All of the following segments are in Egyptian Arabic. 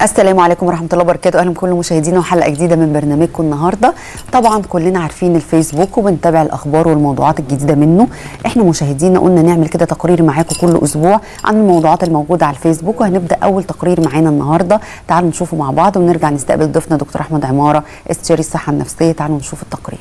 السلام عليكم ورحمه الله وبركاته اهلا بكل مشاهدينا وحلقه جديده من برنامجكم النهارده طبعا كلنا عارفين الفيسبوك وبنتابع الاخبار والموضوعات الجديده منه احنا مشاهدينا قلنا نعمل كده تقرير معاكم كل اسبوع عن الموضوعات الموجوده على الفيسبوك وهنبدا اول تقرير معانا النهارده تعالوا نشوفه مع بعض ونرجع نستقبل ضيفنا دكتور احمد عماره استشاري الصحه النفسيه تعالوا نشوف التقرير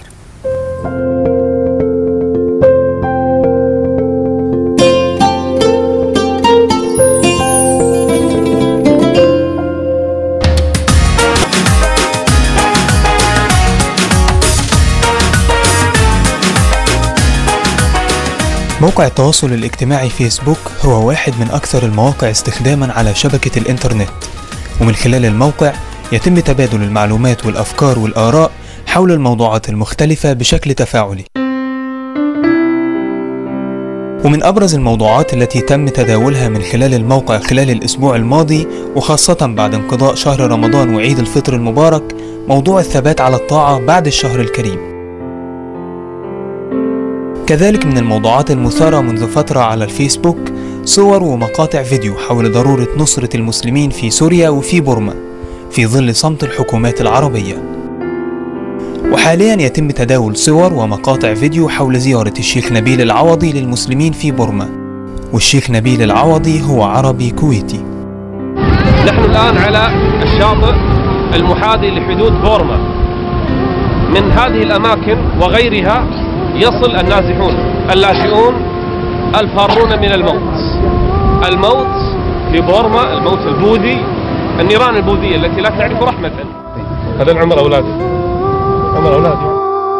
موقع التواصل الاجتماعي فيسبوك هو واحد من أكثر المواقع استخداما على شبكة الإنترنت ومن خلال الموقع يتم تبادل المعلومات والأفكار والآراء حول الموضوعات المختلفة بشكل تفاعلي ومن أبرز الموضوعات التي تم تداولها من خلال الموقع خلال الأسبوع الماضي وخاصة بعد انقضاء شهر رمضان وعيد الفطر المبارك موضوع الثبات على الطاعة بعد الشهر الكريم كذلك من الموضوعات المثارة منذ فترة على الفيسبوك صور ومقاطع فيديو حول ضرورة نصرة المسلمين في سوريا وفي بورما في ظل صمت الحكومات العربية وحاليا يتم تداول صور ومقاطع فيديو حول زيارة الشيخ نبيل العوضي للمسلمين في بورما والشيخ نبيل العوضي هو عربي كويتي نحن الآن على الشاطئ المحاذي لحدود بورما من هذه الأماكن وغيرها يصل النازحون اللاجئون الفارون من الموت الموت في بورما الموت البوذي النيران البوذية التي لا تعرف رحمة هذا العمر أولادي عمر أولادي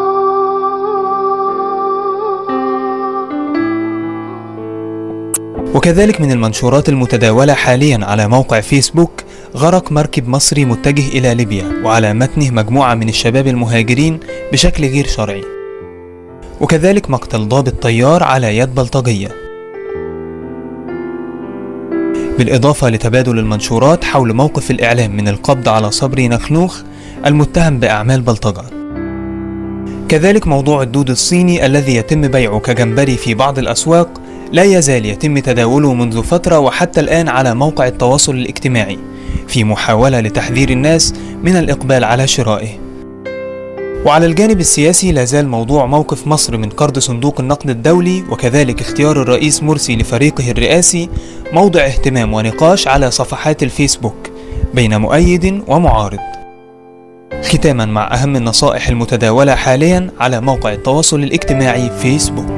وكذلك من المنشورات المتداولة حاليا على موقع فيسبوك غرق مركب مصري متجه إلى ليبيا وعلى متنه مجموعة من الشباب المهاجرين بشكل غير شرعي وكذلك مقتل ضابط طيار على يد بلطجية بالإضافة لتبادل المنشورات حول موقف الإعلام من القبض على صبري نخنوخ المتهم بأعمال بلطجة كذلك موضوع الدود الصيني الذي يتم بيعه كجمبري في بعض الأسواق لا يزال يتم تداوله منذ فترة وحتى الآن على موقع التواصل الاجتماعي في محاولة لتحذير الناس من الإقبال على شرائه وعلى الجانب السياسي لا زال موضوع موقف مصر من قرض صندوق النقد الدولي وكذلك اختيار الرئيس مرسي لفريقه الرئاسي موضع اهتمام ونقاش على صفحات الفيسبوك بين مؤيد ومعارض ختاما مع أهم النصائح المتداولة حاليا على موقع التواصل الاجتماعي فيسبوك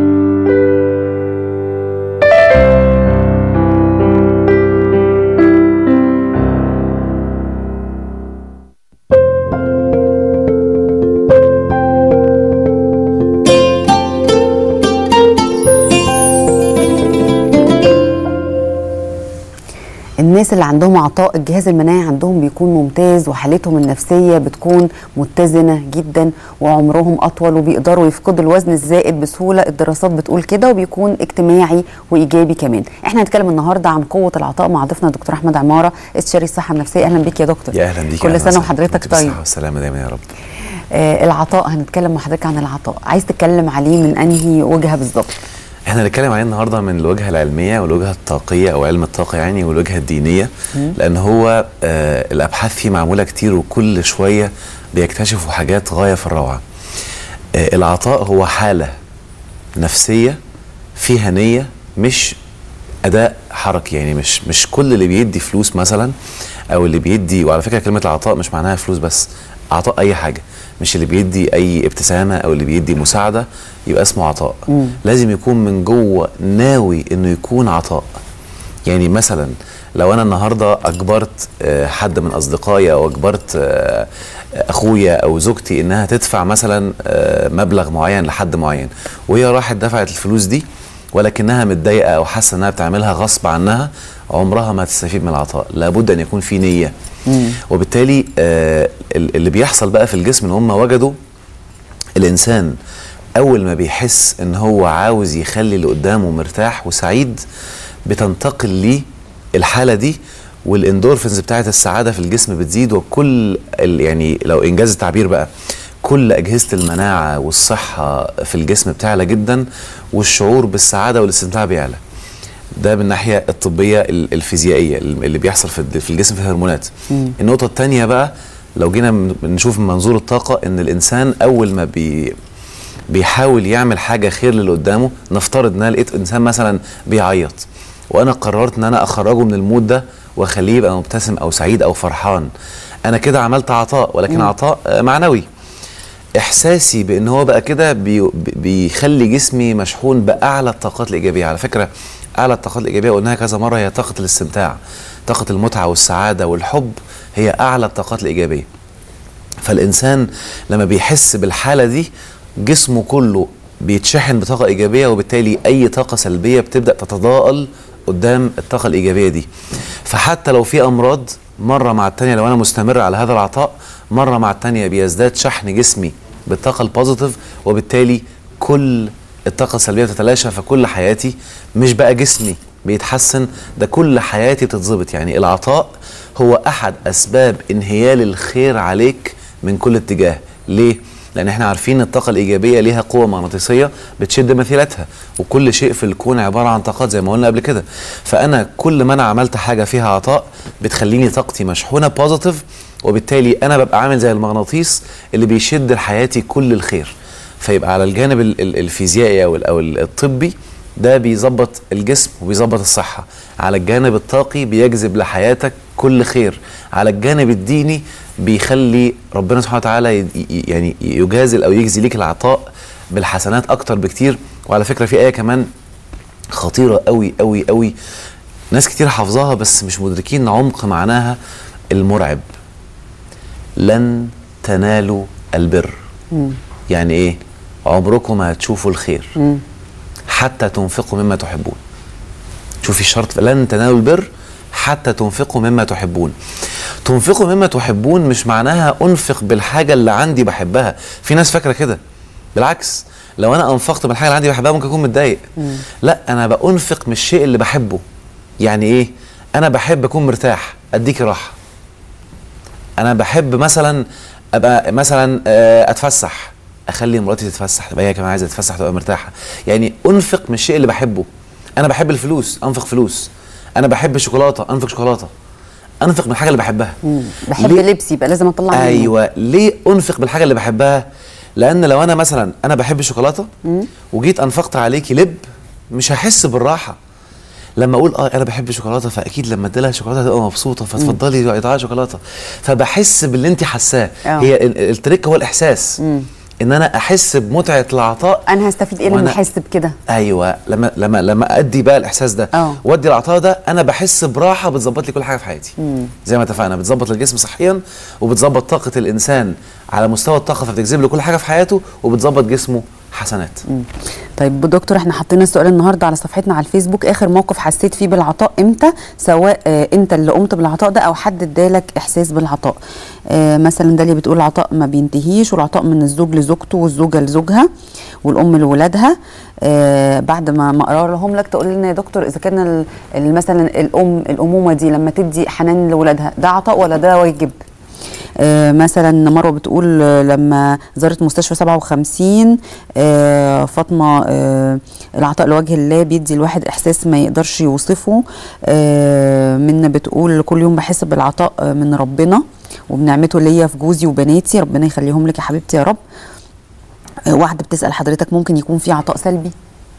الناس اللي عندهم عطاء الجهاز المناعي عندهم بيكون ممتاز وحالتهم النفسيه بتكون متزنه جدا وعمرهم اطول وبيقدروا يفقدوا الوزن الزائد بسهوله الدراسات بتقول كده وبيكون اجتماعي وايجابي كمان احنا هنتكلم النهارده عن قوه العطاء مع ضيفنا دكتور احمد عماره استشاري الصحه النفسيه اهلا بيك يا دكتور يا اهلا بيك كل سنه وحضرتك طيب والسلامه دايما يا رب آه العطاء هنتكلم مع حضرتك عن العطاء عايز تتكلم عليه من انهي وجهه بالظبط احنا هنتكلم عليه النهارده من الوجهه العلميه والوجهه الطاقيه او علم الطاقه يعني والوجهه الدينيه مم. لان هو آه الابحاث فيه معموله كتير وكل شويه بيكتشفوا حاجات غايه في الروعه آه العطاء هو حاله نفسيه فيها نيه مش اداء حركي يعني مش مش كل اللي بيدي فلوس مثلا او اللي بيدي وعلى فكره كلمه العطاء مش معناها فلوس بس عطاء اي حاجه مش اللي بيدي اي ابتسامه او اللي بيدي مساعده يبقى اسمه عطاء مم. لازم يكون من جوه ناوي انه يكون عطاء يعني مثلا لو انا النهارده اجبرت آه، حد من اصدقائي او اجبرت آه، اخويا او زوجتي انها تدفع مثلا آه، مبلغ معين لحد معين وهي راحت دفعت الفلوس دي ولكنها متضايقه او حاسه انها بتعملها غصب عنها عمرها ما تستفيد من العطاء لابد ان يكون في نيه مم. وبالتالي آه ال- اللي بيحصل بقى في الجسم ان هم وجدوا الانسان اول ما بيحس ان هو عاوز يخلي اللي قدامه مرتاح وسعيد بتنتقل ليه الحاله دي والاندورفينز بتاعت السعاده في الجسم بتزيد وكل ال- يعني لو انجاز التعبير بقى كل اجهزه المناعه والصحه في الجسم بتعلى جدا والشعور بالسعاده والاستمتاع بيعلى ده من الناحيه الطبيه ال- الفيزيائيه اللي بيحصل في الد- في الجسم في الهرمونات النقطه الثانيه بقى لو جينا من- نشوف من منظور الطاقه ان الانسان اول ما بي بيحاول يعمل حاجه خير للي قدامه نفترض ان انا لقيت انسان مثلا بيعيط وانا قررت ان انا اخرجه من المود ده واخليه يبقى مبتسم او سعيد او فرحان انا كده عملت عطاء ولكن عطاء آه، معنوي احساسي بان هو بقى كده بي بيخلي جسمي مشحون باعلى الطاقات الايجابيه على فكره اعلى الطاقات الايجابيه قلناها كذا مره هي طاقه الاستمتاع طاقه المتعه والسعاده والحب هي اعلى الطاقات الايجابيه فالانسان لما بيحس بالحاله دي جسمه كله بيتشحن بطاقه ايجابيه وبالتالي اي طاقه سلبيه بتبدا تتضاءل قدام الطاقه الايجابيه دي فحتى لو في امراض مره مع التانيه لو انا مستمر على هذا العطاء مره مع التانيه بيزداد شحن جسمي بالطاقه البوزيتيف وبالتالي كل الطاقه السلبيه بتتلاشى فكل حياتي مش بقى جسمي بيتحسن ده كل حياتي بتتظبط يعني العطاء هو احد اسباب انهيال الخير عليك من كل اتجاه ليه لان احنا عارفين ان الطاقه الايجابيه ليها قوه مغناطيسيه بتشد مثيلاتها وكل شيء في الكون عباره عن طاقات زي ما قلنا قبل كده فانا كل ما انا عملت حاجه فيها عطاء بتخليني طاقتي مشحونه بوزيتيف وبالتالي انا ببقى عامل زي المغناطيس اللي بيشد لحياتي كل الخير فيبقى على الجانب ال- ال- الفيزيائي او ال- او ال- الطبي ده بيظبط الجسم وبيظبط الصحه على الجانب الطاقي بيجذب لحياتك كل خير على الجانب الديني بيخلي ربنا سبحانه وتعالى ي- ي- يعني يجازل او يجزي ليك العطاء بالحسنات اكتر بكتير وعلى فكره في ايه كمان خطيره قوي قوي قوي ناس كتير حافظاها بس مش مدركين عمق معناها المرعب لن تنالوا البر يعني ايه عمركم ما هتشوفوا الخير حتى تنفقوا مما تحبون شوفي الشرط لن تنالوا البر حتى تنفقوا مما تحبون تنفقوا مما تحبون مش معناها انفق بالحاجه اللي عندي بحبها في ناس فاكره كده بالعكس لو انا انفقت بالحاجه اللي عندي بحبها ممكن اكون متضايق لا انا بانفق من الشيء اللي بحبه يعني ايه انا بحب اكون مرتاح اديكي راحه انا بحب مثلا ابقى مثلا آه، اتفسح اخلي مراتي تتفسح تبقى هي كمان عايزه تتفسح تبقى مرتاحه يعني انفق من الشيء اللي بحبه انا بحب الفلوس انفق فلوس انا بحب الشوكولاته انفق شوكولاته انفق من الحاجه اللي بحبها بحب ليه؟ لبسي يبقى لازم اطلع منه. ايوه ليه انفق بالحاجه اللي بحبها لان لو انا مثلا انا بحب الشوكولاته وجيت انفقت عليكي لب مش هحس بالراحه لما اقول اه انا بحب الشوكولاته فاكيد لما اديلها شوكولاته هتبقى مبسوطه فتفضلي تعالي شوكولاته فبحس باللي انت حاساه آه. هي ال- التريك هو الاحساس ان انا احس بمتعه العطاء انا هستفيد ايه لما وأنا- احس بكده ايوه لما لما لما ادي بقى الاحساس ده آه. وادي العطاء ده انا بحس براحه بتظبط لي كل حاجه في حياتي زي ما اتفقنا بتظبط الجسم صحيا وبتظبط طاقه الانسان على مستوى الطاقه فبتجذب له كل حاجه في حياته وبتظبط جسمه حسنات طيب دكتور احنا حطينا السؤال النهارده على صفحتنا على الفيسبوك اخر موقف حسيت فيه بالعطاء امتى سواء اه انت اللي قمت بالعطاء ده او حد ادالك احساس بالعطاء اه مثلا داليا بتقول العطاء ما بينتهيش والعطاء من الزوج لزوجته والزوجه لزوجها والام لولادها اه بعد ما ما اقرا لهم لك تقول لنا يا دكتور اذا كان ال- ال- مثلا الام الامومه دي لما تدي حنان لولادها ده عطاء ولا ده واجب آه، مثلا مروه بتقول آه، لما زارت مستشفى 57 آه، فاطمه آه، العطاء لوجه الله بيدي الواحد احساس ما يقدرش يوصفه آه، منا بتقول كل يوم بحس بالعطاء آه، من ربنا وبنعمته ليا في جوزي وبناتي ربنا يخليهم لك يا حبيبتي يا رب آه، واحده بتسال حضرتك ممكن يكون في عطاء سلبي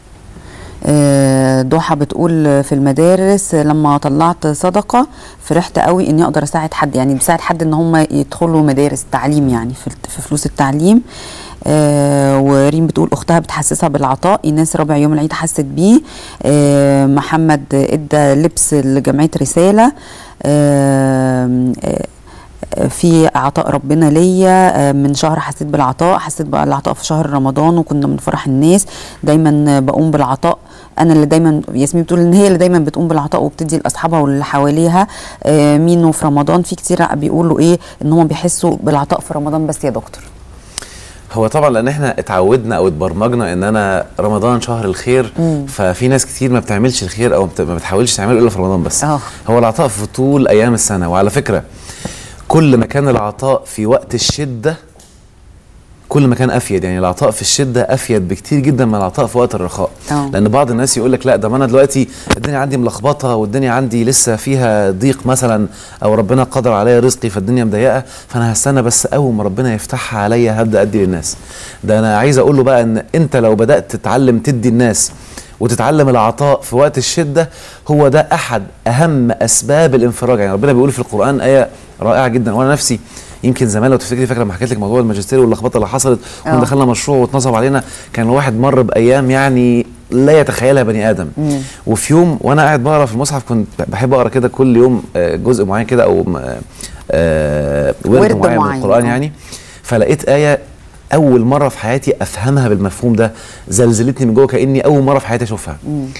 آه، ضحى بتقول في المدارس لما طلعت صدقه فرحت قوي اني اقدر اساعد حد يعني بساعد حد ان هم يدخلوا مدارس تعليم يعني في في فلوس التعليم آه وريم بتقول اختها بتحسسها بالعطاء ايناس رابع يوم العيد حست بيه آه محمد ادى لبس لجمعيه رساله آه آه في عطاء ربنا ليا آه، من شهر حسيت بالعطاء حسيت بقى العطاء في شهر رمضان وكنا بنفرح الناس دايما بقوم بالعطاء انا اللي دايما ياسمين بتقول ان هي اللي دايما بتقوم بالعطاء وبتدي لاصحابها واللي حواليها آه، مين في رمضان في كتير بيقولوا ايه ان هم بيحسوا بالعطاء في رمضان بس يا دكتور هو طبعا لان احنا اتعودنا او اتبرمجنا ان انا رمضان شهر الخير ففي ناس كتير ما بتعملش الخير او بت- ما بتحاولش تعمله الا في رمضان بس آه. هو العطاء في طول ايام السنه وعلى فكره كل ما كان العطاء في وقت الشده كل ما كان افيد يعني العطاء في الشده افيد بكتير جدا من العطاء في وقت الرخاء أه. لان بعض الناس يقول لك لا ده ما انا دلوقتي الدنيا عندي ملخبطه والدنيا عندي لسه فيها ضيق مثلا او ربنا قدر عليا رزقي فالدنيا مضيقه فانا هستنى بس اول ما ربنا يفتحها عليا هبدا ادي للناس ده انا عايز اقول له بقى ان انت لو بدات تتعلم تدي الناس وتتعلم العطاء في وقت الشده هو ده احد اهم اسباب الانفراج يعني ربنا بيقول في القران ايه رائعه جدا وانا نفسي يمكن زمان لو تفتكري فاكره لما حكيت لك موضوع الماجستير واللخبطه اللي حصلت آه. واحنا دخلنا مشروع واتنصب علينا كان الواحد مر بايام يعني لا يتخيلها بني ادم وفي يوم وانا قاعد بقرا في المصحف كنت بحب اقرا كده كل يوم آه، جزء معين كده او م- آه، ورد, ورد معين من معين، القران آه. يعني فلقيت ايه اول مره في حياتي افهمها بالمفهوم ده زلزلتني من جوه كاني اول مره في حياتي اشوفها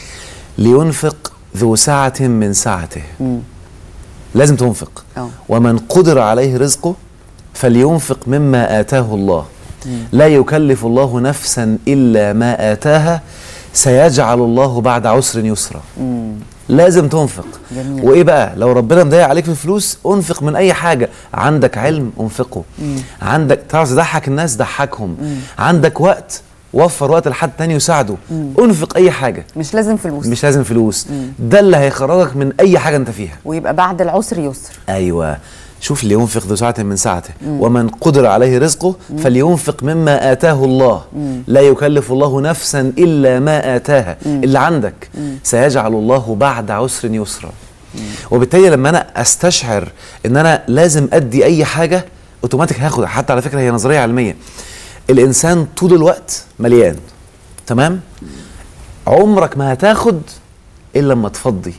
لينفق ذو سعه من سعته لازم تنفق أه. ومن قدر عليه رزقه فلينفق مما آتاه الله لا يكلف الله نفسا إلا ما آتاها سيجعل الله بعد عسر يسرا لازم تنفق جميل. وايه بقى لو ربنا مضايق عليك في الفلوس انفق من اي حاجه عندك علم انفقه عندك تعرف تضحك الناس ضحكهم عندك وقت وفر وقت لحد تاني يساعده انفق اي حاجه مش لازم فلوس مش لازم فلوس ده اللي هيخرجك من اي حاجه انت فيها ويبقى بعد العسر يسر ايوه شوف لينفق ذو سعة من سعته ومن قدر عليه رزقه فلينفق مما آتاه الله لا يكلف الله نفسا إلا ما آتاها اللي عندك سيجعل الله بعد عسر يسرا وبالتالي لما أنا أستشعر إن أنا لازم أدي أي حاجة أوتوماتيك هاخد حتى على فكرة هي نظرية علمية الإنسان طول الوقت مليان تمام عمرك ما هتاخد إلا لما تفضي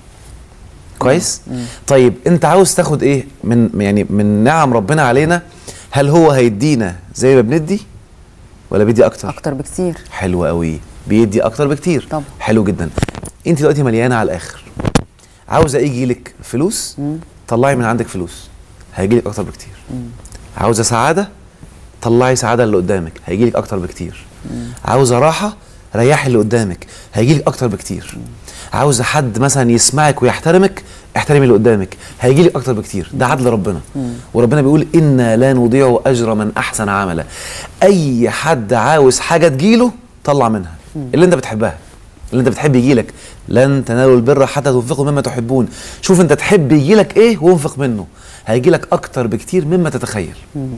كويس طيب انت عاوز تاخد ايه من يعني من نعم ربنا علينا هل هو هيدينا زي ما بندي ولا بيدي اكتر اكتر بكتير حلو قوي بيدي اكتر بكتير طبعا. حلو جدا انت دلوقتي مليانه على الاخر عاوزه يجي لك فلوس طلعي من عندك فلوس هيجي لك اكتر بكتير عاوزه سعاده طلعي سعاده اللي قدامك هيجي لك اكتر بكتير عاوزه راحه ريحي اللي قدامك هيجي لك اكتر بكتير عاوزه حد مثلا يسمعك ويحترمك احترمي اللي قدامك هيجي لك اكتر بكتير ده عدل ربنا وربنا بيقول انا لا نضيع اجر من احسن عملا اي حد عاوز حاجه تجيله طلع منها اللي انت بتحبها اللي انت بتحب يجيلك لن تنالوا البر حتى تنفقوا مما تحبون شوف انت تحب يجيلك ايه وانفق منه هيجيلك اكتر بكتير مما تتخيل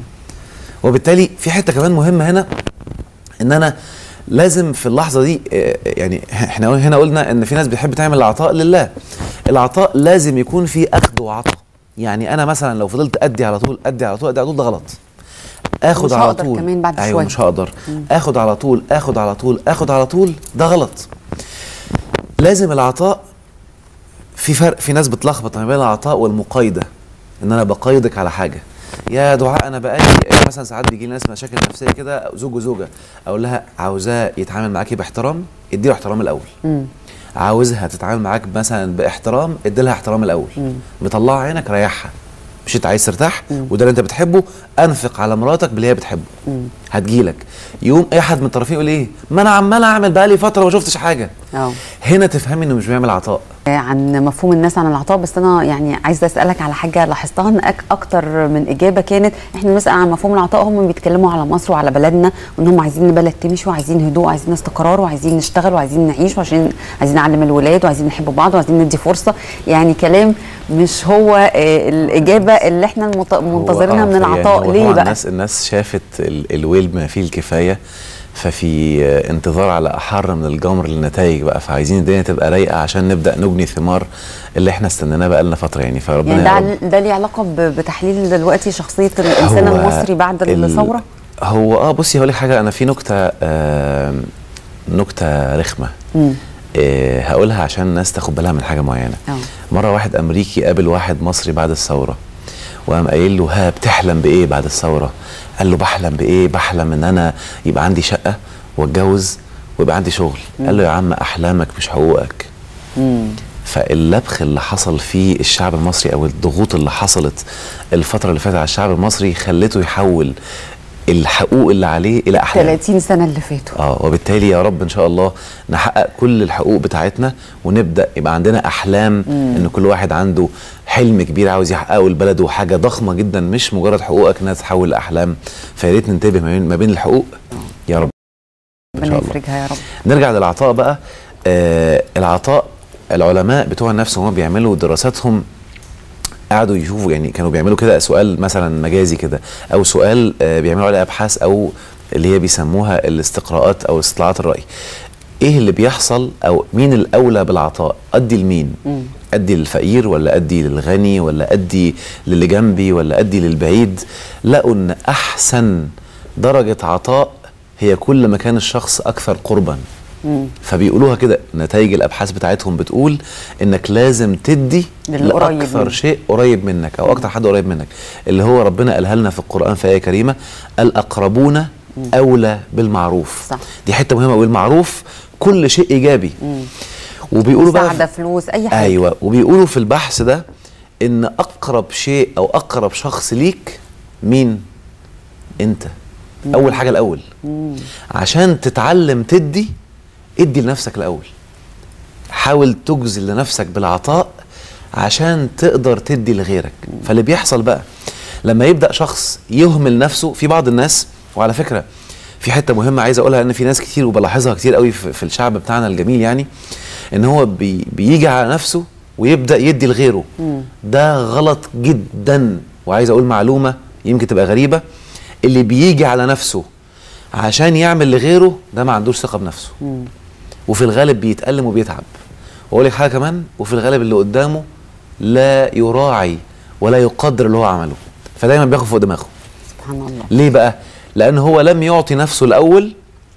وبالتالي في حته كمان مهمه هنا ان انا لازم في اللحظه دي آه، يعني احنا هنا قلنا ان في ناس بتحب تعمل العطاء لله العطاء لازم يكون فيه اخذ وعطاء يعني انا مثلا لو فضلت ادي على طول ادي على طول ادي على طول ده غلط اخد مش على هقدر طول كمان بعد ايوه شوية. مش هقدر اخد على طول اخد على طول اخد على طول ده غلط لازم العطاء في فرق في ناس بتلخبط ما بين العطاء والمقايضه ان انا بقايضك على حاجه يا دعاء انا بقالي مثلا ساعات بيجي لي ناس مشاكل نفسيه كده زوج وزوجه اقول لها عاوزاه يتعامل معاكي باحترام اديله احترام الاول عاوزها تتعامل معاك مثلا باحترام ادي لها احترام الاول مطلعه عينك ريحها مش انت عايز ترتاح وده اللي انت بتحبه انفق على مراتك باللي هي بتحبه هتجيلك يوم اي حد من الطرفين يقول ايه ما انا عمال اعمل بقالي فتره ما شفتش حاجه اه هنا تفهمي انه مش بيعمل عطاء عن مفهوم الناس عن العطاء بس انا يعني عايزه اسالك على حاجه لاحظتها ان أك اكتر من اجابه كانت احنا بنسال عن مفهوم العطاء هم بيتكلموا على مصر وعلى بلدنا وان هم عايزين البلد تمشي وعايزين هدوء وعايزين استقرار وعايزين نشتغل وعايزين نعيش وعايزين عايزين نعلم الولاد وعايزين نحب بعض وعايزين ندي فرصه يعني كلام مش هو آه، الاجابه اللي احنا المت- منتظرينها هو- من آه، العطاء يعني هو ليه طبعاً بقى؟ الناس الناس شافت ال- الويل بما فيه الكفايه ففي آه، انتظار على احر من الجمر للنتائج بقى فعايزين الدنيا تبقى رايقه عشان نبدا نجني ثمار اللي احنا استنيناه بقى لنا فتره يعني فربنا يعني يا ده رب. ده ليه علاقه ب- بتحليل دلوقتي شخصيه الانسان هو المصري بعد ال- الثوره؟ هو اه بصي هقول لك حاجه انا في نكته آه نكته رخمه مم. آه هقولها عشان الناس تاخد بالها من حاجه معينه اه مره واحد امريكي قابل واحد مصري بعد الثوره وقام قايل له ها بتحلم بايه بعد الثوره قال له بحلم بايه بحلم ان انا يبقى عندي شقه واتجوز ويبقى عندي شغل قال له يا عم احلامك مش حقوقك مم. فاللبخ اللي حصل في الشعب المصري او الضغوط اللي حصلت الفتره اللي فاتت على الشعب المصري خلته يحول الحقوق اللي عليه الى احلام 30 سنه اللي فاتوا اه وبالتالي يا رب ان شاء الله نحقق كل الحقوق بتاعتنا ونبدا يبقى عندنا احلام ان كل واحد عنده حلم كبير عاوز يحققه لبلده حاجه ضخمه جدا مش مجرد حقوقك انها تتحول لاحلام فيا ريت ننتبه ما بين- ما بين الحقوق يا رب ان ربنا شاء الله يفرجها يا رب نرجع للعطاء بقى آه العطاء العلماء بتوع النفس وهم بيعملوا دراساتهم قعدوا يشوفوا يعني كانوا بيعملوا كده سؤال مثلا مجازي كده او سؤال آه بيعملوا عليه ابحاث او اللي هي بيسموها الاستقراءات او استطلاعات الراي ايه اللي بيحصل او مين الاولى بالعطاء ادي لمين ادي للفقير ولا ادي للغني ولا ادي للي جنبي ولا ادي للبعيد لقوا ان احسن درجه عطاء هي كل ما كان الشخص اكثر قربا فبيقولوها كده نتائج الابحاث بتاعتهم بتقول انك لازم تدي للي قريب لاكثر منك. شيء قريب منك او اكتر حد قريب منك اللي هو ربنا قالها لنا في القران في ايه كريمه الاقربون اولى بالمعروف صح. دي حته مهمه والمعروف كل شيء ايجابي وبيقولوا بقى مساعده فلوس اي حاجه ايوه وبيقولوا في البحث ده ان اقرب شيء او اقرب شخص ليك مين انت اول حاجه الاول عشان تتعلم تدي ادي لنفسك الاول حاول تجزل لنفسك بالعطاء عشان تقدر تدي لغيرك فاللي بيحصل بقى لما يبدا شخص يهمل نفسه في بعض الناس وعلى فكره في حته مهمه عايز اقولها ان في ناس كتير وبلاحظها كتير قوي في في الشعب بتاعنا الجميل يعني ان هو بي بيجي على نفسه ويبدا يدي لغيره ده غلط جدا وعايز اقول معلومه يمكن تبقى غريبه اللي بيجي على نفسه عشان يعمل لغيره ده ما عندوش ثقه بنفسه وفي الغالب بيتألم وبيتعب واقول لك حاجه كمان وفي الغالب اللي قدامه لا يراعي ولا يقدر اللي هو عمله فدايما بياخد فوق دماغه سبحان الله ليه بقى لان هو لم يعطي نفسه الاول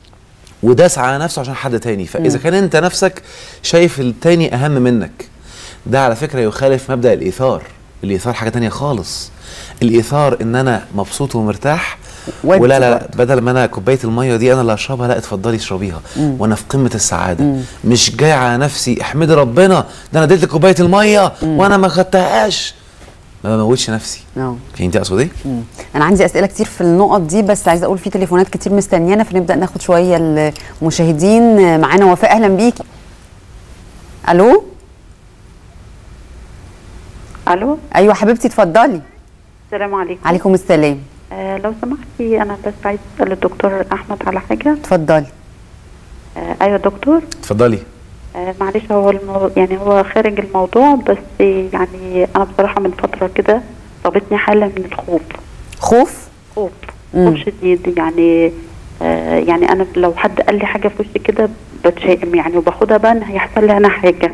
وداس على نفسه عشان حد تاني فاذا كان انت نفسك شايف التاني اهم منك ده على فكره يخالف مبدا الايثار الايثار حاجه تانية خالص الايثار ان انا مبسوط ومرتاح وأنت ولا لا, لا برضه. بدل ما انا كوبايه الميه دي انا اللي اشربها لا اتفضلي اشربيها وانا في قمه السعاده مش جاي على نفسي احمدي ربنا ده انا اديت لك كوبايه الميه وانا ما خدتهاش ما بموتش نفسي نعم فهمتي اقصد ايه؟ مم. انا عندي اسئله كتير في النقط دي بس عايزه اقول في تليفونات كتير مستنيانا فنبدا ناخد شويه المشاهدين معانا وفاء اهلا بيكي الو الو ايوه حبيبتي اتفضلي السلام عليكم عليكم السلام آه لو سمحتي انا بس عايز اسال الدكتور احمد على حاجه اتفضلي آه ايوه دكتور اتفضلي آه معلش هو المو... يعني هو خارج الموضوع بس يعني انا بصراحه من فتره كده صابتني حاله من الخوف خوف خوف مم. خوف شديد يعني آه يعني انا لو حد قال لي حاجه في وشي كده بتشائم يعني وباخدها بقى ان هيحصل لي انا حاجه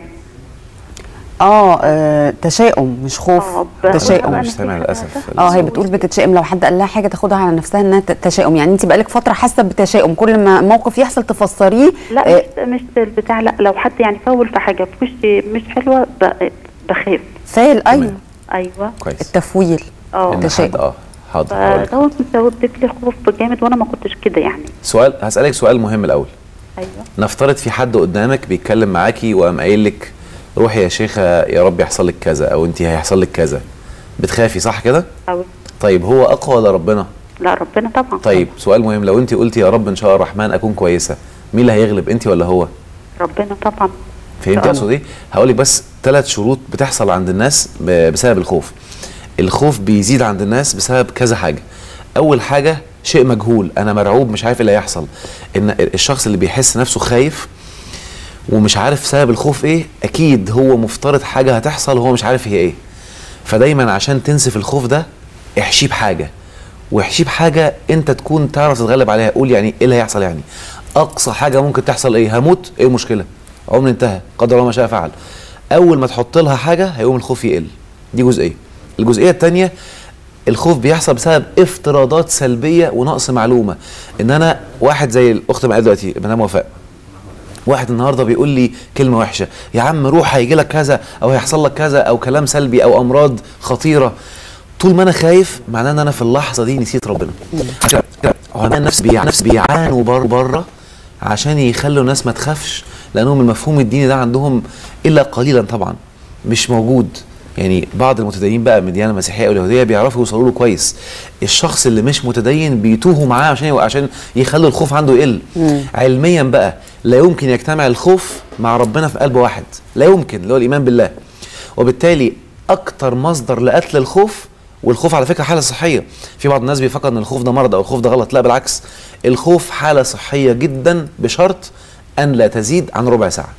اه, آه تشاؤم مش خوف آه، باخدها تشاؤم بقى مش سامع للاسف اه هي بتقول بتتشائم لو حد قال لها حاجه تاخدها على نفسها انها ت- تشاؤم يعني انت بقالك فتره حاسه بتشاؤم كل ما موقف يحصل تفسريه لا آه مش مش البتاع لا لو حد يعني فول في حاجه في وشي مش حلوه ب- بخاف فايل ايوه ايوه كويس التفويل اه إن تشاؤم. حد- اه حاضر هقولك. فدوت مسبب لي خوف جامد وانا ما كنتش كده يعني سؤال هسألك سؤال مهم الأول ايوه نفترض في حد قدامك بيتكلم معاكي وقام قايل لك روحي يا شيخة يا رب يحصل لك كذا أو أنت هيحصل لك كذا بتخافي صح كده؟ أو طيب هو أقوى ولا ربنا؟ لا ربنا طبعا طيب سؤال مهم لو أنت قلتي يا رب إن شاء الله الرحمن أكون كويسة مين اللي هيغلب أنت ولا هو؟ ربنا طبعا فهمتي طبعاً. اقصد ايه؟ هقول لك بس ثلاث شروط بتحصل عند الناس ب- بسبب الخوف. الخوف بيزيد عند الناس بسبب كذا حاجه. اول حاجه شيء مجهول، انا مرعوب مش عارف ايه اللي هيحصل. ان الشخص اللي بيحس نفسه خايف ومش عارف سبب الخوف ايه، اكيد هو مفترض حاجه هتحصل وهو مش عارف هي ايه. فدايما عشان تنسف الخوف ده احشيه بحاجه. واحشيه بحاجه انت تكون تعرف تتغلب عليها، قول يعني ايه اللي هيحصل يعني. اقصى حاجه ممكن تحصل ايه؟ هموت؟ ايه المشكله؟ عمر انتهى قدر الله ما شاء فعل اول ما تحط لها حاجه هيقوم الخوف يقل دي جزئيه الجزئيه الثانيه الخوف بيحصل بسبب افتراضات سلبيه ونقص معلومه ان انا واحد زي الاخت معايا دلوقتي مدام وفاء واحد النهارده بيقول لي كلمه وحشه يا عم روح هيجي لك كذا او هيحصل لك كذا او كلام سلبي او امراض خطيره طول ما انا خايف معناه ان انا في اللحظه دي نسيت ربنا عشان كده علماء النفس بيع- نفس بيعانوا بره بره عشان يخلوا الناس ما تخافش لانهم المفهوم الديني ده عندهم الا قليلا طبعا مش موجود يعني بعض المتدينين بقى من الديانه المسيحيه او اليهوديه بيعرفوا يوصلوا له كويس الشخص اللي مش متدين بيتوهوا معاه عشان عشان يخلوا الخوف عنده يقل علميا بقى لا يمكن يجتمع الخوف مع ربنا في قلب واحد لا يمكن اللي هو الايمان بالله وبالتالي اكتر مصدر لقتل الخوف والخوف على فكره حاله صحيه في بعض الناس بيفكر ان الخوف ده مرض او الخوف ده غلط لا بالعكس الخوف حاله صحيه جدا بشرط ان لا تزيد عن ربع ساعه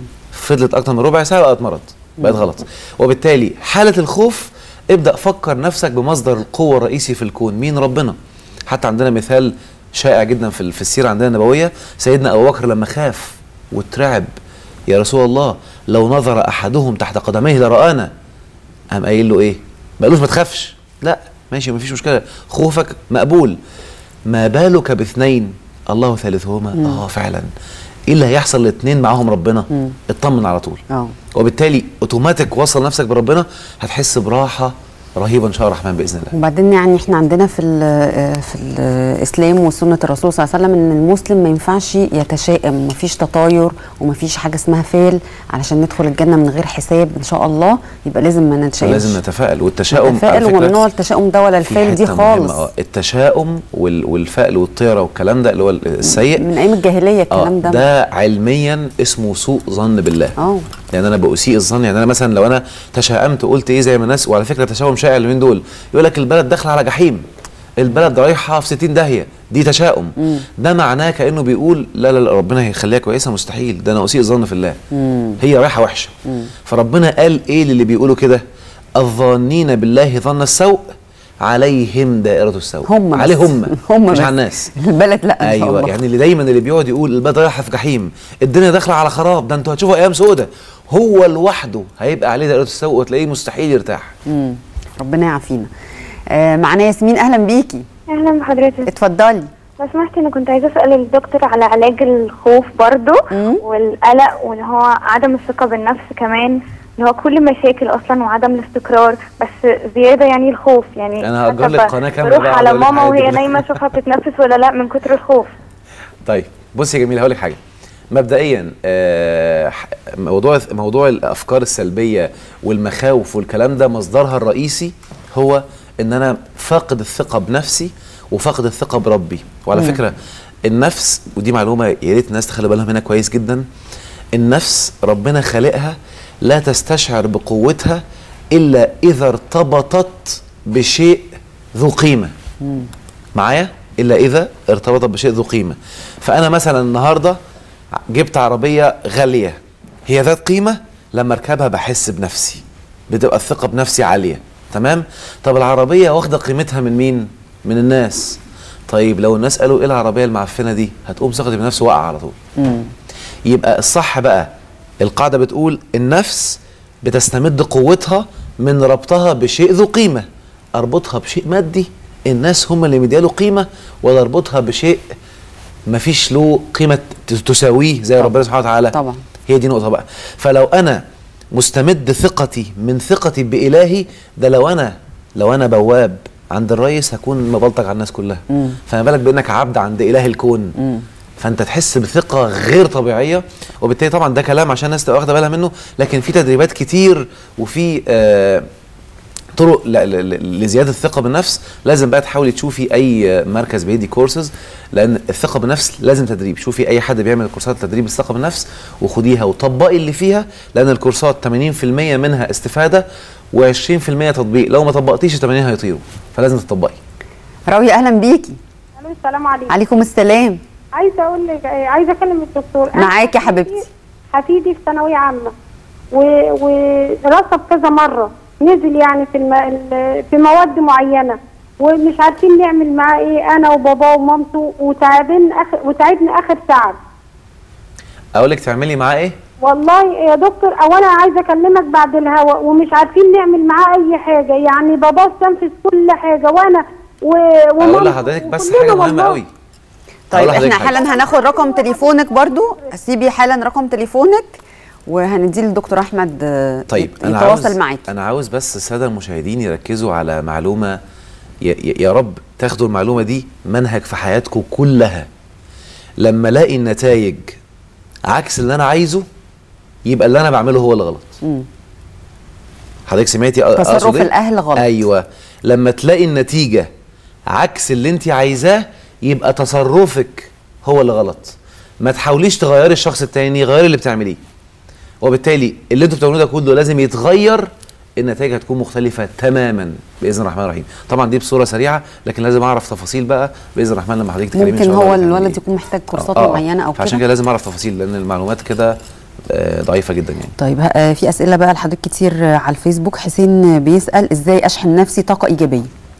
فضلت اكتر من ربع ساعه بقت مرض بقت غلط وبالتالي حاله الخوف ابدا فكر نفسك بمصدر القوه الرئيسي في الكون مين ربنا حتى عندنا مثال شائع جدا في في السيره عندنا النبويه سيدنا ابو بكر لما خاف واترعب يا رسول الله لو نظر احدهم تحت قدميه لرآنا قام قايل له ايه؟ ما قالوش ما تخافش لا ماشي ما فيش مشكله خوفك مقبول ما بالك باثنين الله ثالثهما اه فعلا ايه اللي هيحصل الاثنين معاهم ربنا اطمن على طول اه وبالتالي اوتوماتيك وصل نفسك بربنا هتحس براحه رهيبه ان شاء الله الرحمن باذن الله وبعدين يعني احنا عندنا في ال- في الاسلام وسنه الرسول صلى الله عليه وسلم ان المسلم ما ينفعش يتشائم مفيش تطاير ومفيش حاجه اسمها فال علشان ندخل الجنه من غير حساب ان شاء الله يبقى لازم ما نتشائمش لازم نتفائل والتشاؤم نتفائل على فكرة وممنوع التشاؤم ده ولا في الفال دي حتة مهمة، خالص آه، التشاؤم وال- والفأل والطيره والكلام ده اللي هو السيء من ايام الجاهليه اه الكلام ده ده علميا اسمه سوء ظن بالله اه يعني انا بأسيء الظن يعني انا مثلا لو انا تشائمت قلت ايه زي ما الناس وعلى فكره التشاؤم شائع اليومين دول يقول لك البلد داخله على جحيم البلد رايحه في 60 داهيه دي تشاؤم ده معناه كانه بيقول لا لا لا ربنا هيخليها كويسه مستحيل ده انا اسيء الظن في الله هي رايحه وحشه فربنا قال ايه للي بيقولوا كده الظانين بالله ظن السوء عليهم دائره السوء هم بس. عليهم هم مش بس. على الناس البلد لا ان شاء ايوه الله يعني اللي دايما اللي بيقعد يقول البلد رايحه في جحيم الدنيا داخله على خراب ده انتوا هتشوفوا ايام سودة هو لوحده هيبقى عليه دائره السوء وتلاقيه مستحيل يرتاح مم. ربنا يعافينا آه معانا ياسمين اهلا بيكي اهلا بحضرتك اتفضلي لو سمحتي انا كنت عايزه اسال الدكتور على علاج الخوف برضو مم. والقلق واللي هو عدم الثقه بالنفس كمان اللي هو كل مشاكل اصلا وعدم الاستقرار بس زياده يعني الخوف يعني أنا هأجر لك حتى قناة كاملة بروح بقى على أقول لك ماما الحاجات دي وهي كلها. نايمه اشوفها بتتنفس ولا لا من كتر الخوف طيب بصي يا جميل هقول لك حاجه مبدئيا آه، ح- موضوع موضوع الافكار السلبيه والمخاوف والكلام ده مصدرها الرئيسي هو ان انا فاقد الثقه بنفسي وفاقد الثقه بربي وعلى فكره النفس ودي معلومه يا ريت الناس تخلي بالها منها كويس جدا النفس ربنا خالقها لا تستشعر بقوتها الا اذا ارتبطت بشيء ذو قيمه معايا الا اذا ارتبطت بشيء ذو قيمه فانا مثلا النهارده جبت عربيه غاليه هي ذات قيمه لما اركبها بحس بنفسي بتبقى الثقه بنفسي عاليه تمام طب العربيه واخده قيمتها من مين من الناس طيب لو الناس قالوا ايه العربيه المعفنه دي هتقوم ثقتي بنفسي واقعه على طول يبقى الصح بقى القاعده بتقول النفس بتستمد قوتها من ربطها بشيء ذو قيمه اربطها بشيء مادي الناس هم اللي مدياله قيمه ولا اربطها بشيء مفيش له قيمه ت- تساويه زي ربنا سبحانه وتعالى طبعا. هي دي نقطه بقى فلو انا مستمد ثقتي من ثقتي بالهي ده لو انا لو انا بواب عند الرئيس هكون مبلطج على الناس كلها فما بالك بانك عبد عند اله الكون فانت تحس بثقه غير طبيعيه وبالتالي طبعا ده كلام عشان الناس تبقى واخده بالها منه لكن في تدريبات كتير وفي آه طرق ل- ل- ل- لزياده الثقه بالنفس لازم بقى تحاولي تشوفي اي مركز بيدي كورسز لان الثقه بالنفس لازم تدريب شوفي اي حد بيعمل كورسات تدريب الثقه بالنفس وخديها وطبقي اللي فيها لان الكورسات 80% منها استفاده و20% تطبيق لو ما طبقتيش ال 80 هيطيروا فلازم تطبقي راوية اهلا بيكي الو السلام عليكم عليكم السلام عايزه اقول لك آه، عايزه اكلم الدكتور أنا معاكي يا حفيدي- حبيبتي. حفيدي في ثانويه عامه و- ورسب كذا مره نزل يعني في الم... ال- في مواد معينه ومش عارفين نعمل معاه ايه انا وباباه ومامته وتعبين اخر وتعبنا اخر تعب اقول لك تعملي معاه ايه والله يا دكتور اولا عايزه اكلمك بعد الهوا ومش عارفين نعمل معاه اي حاجه يعني باباه استنفذ كل حاجه وانا و... اقول ومامته لحضرتك بس وكلنا حاجه مهمه والله. قوي طيب أقول احنا لحضرتك حاجة. حالا هناخد رقم تليفونك برضو سيبي حالا رقم تليفونك وهنديه للدكتور احمد آه، طيب يت- انا يتواصل عاوز معاكي انا عاوز بس الساده المشاهدين يركزوا على معلومه يا, يا يا رب تاخدوا المعلومه دي منهج في حياتكم كلها لما الاقي النتائج عكس اللي انا عايزه يبقى اللي انا بعمله هو اللي غلط حضرتك سمعتي أ- تصرف أقصد إيه؟ الأهل غلط. ايوه لما تلاقي النتيجه عكس اللي انت عايزاه يبقى تصرفك هو اللي غلط ما تحاوليش تغيري الشخص التاني غيري اللي بتعمليه وبالتالي اللي انتوا بتعملوه ده كله لازم يتغير النتائج هتكون مختلفة تماما بإذن الرحمن الرحيم طبعا دي بصورة سريعة لكن لازم أعرف تفاصيل بقى بإذن الرحمن لما حضرتك تكلميني إن ممكن شاء الله هو بتعملي الولد إيه. يكون محتاج كورسات آه، آه. معينه او فعشان كده كده لازم أعرف تفاصيل لأن المعلومات كده آه، ضعيفة جدا يعني طيب آه، في اسئله بقى لحضرتك كتير آه، على الفيسبوك حسين بيسال ازاي اشحن نفسي طاقه ايجابيه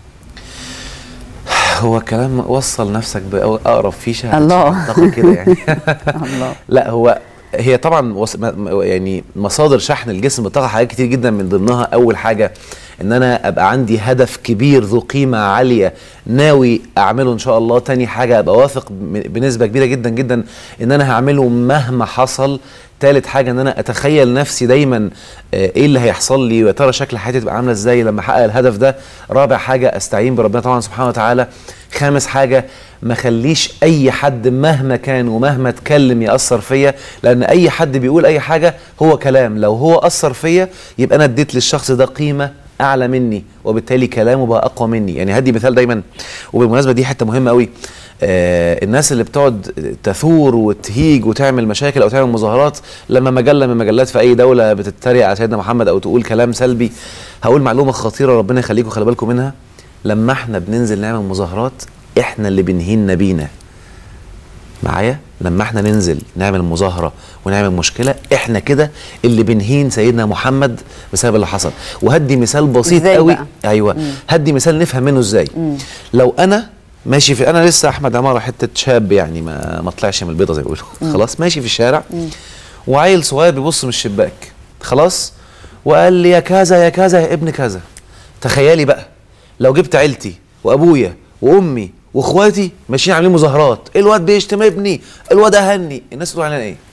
هو كلام وصل نفسك بأقرب فيشة الله. هتشحن طاقة كده يعني الله لا هو هي طبعا وص... م- م- يعني مصادر شحن الجسم بالطاقه حاجات كتير جدا من ضمنها اول حاجه ان انا ابقى عندي هدف كبير ذو قيمه عاليه ناوي اعمله ان شاء الله تاني حاجه ابقى واثق م- بنسبه كبيره جدا جدا ان انا هعمله مهما حصل تالت حاجه ان انا اتخيل نفسي دايما آه، ايه اللي هيحصل لي ويا ترى شكل حياتي تبقى عامله ازاي لما احقق الهدف ده رابع حاجه استعين بربنا طبعا سبحانه وتعالى خامس حاجه ما خليش اي حد مهما كان ومهما اتكلم ياثر فيا لان اي حد بيقول اي حاجه هو كلام لو هو اثر فيا يبقى انا اديت للشخص ده قيمه اعلى مني وبالتالي كلامه بقى اقوى مني يعني هدي مثال دايما وبالمناسبه دي حته مهمه قوي آه الناس اللي بتقعد تثور وتهيج وتعمل مشاكل او تعمل مظاهرات لما مجله من المجلات في اي دوله بتتريق على سيدنا محمد او تقول كلام سلبي هقول معلومه خطيره ربنا يخليكم خلي بالكم منها لما احنا بننزل نعمل مظاهرات احنا اللي بنهين نبينا معايا لما احنا ننزل نعمل مظاهره ونعمل مشكله احنا كده اللي بنهين سيدنا محمد بسبب اللي حصل وهدي مثال بسيط إزاي قوي بقى؟ ايوه هدي مثال نفهم منه ازاي لو انا ماشي في انا لسه احمد عماره حته شاب يعني ما ما طلعش من البيضه زي ما بيقولوا خلاص ماشي في الشارع وعيل صغير بيبص من الشباك خلاص وقال لي يا كذا يا كذا يا ابن كذا تخيلي بقى لو جبت عيلتي وابويا وامي واخواتي ماشيين عاملين مظاهرات الواد بيشتم ابني الواد اهني الناس تقول علينا ايه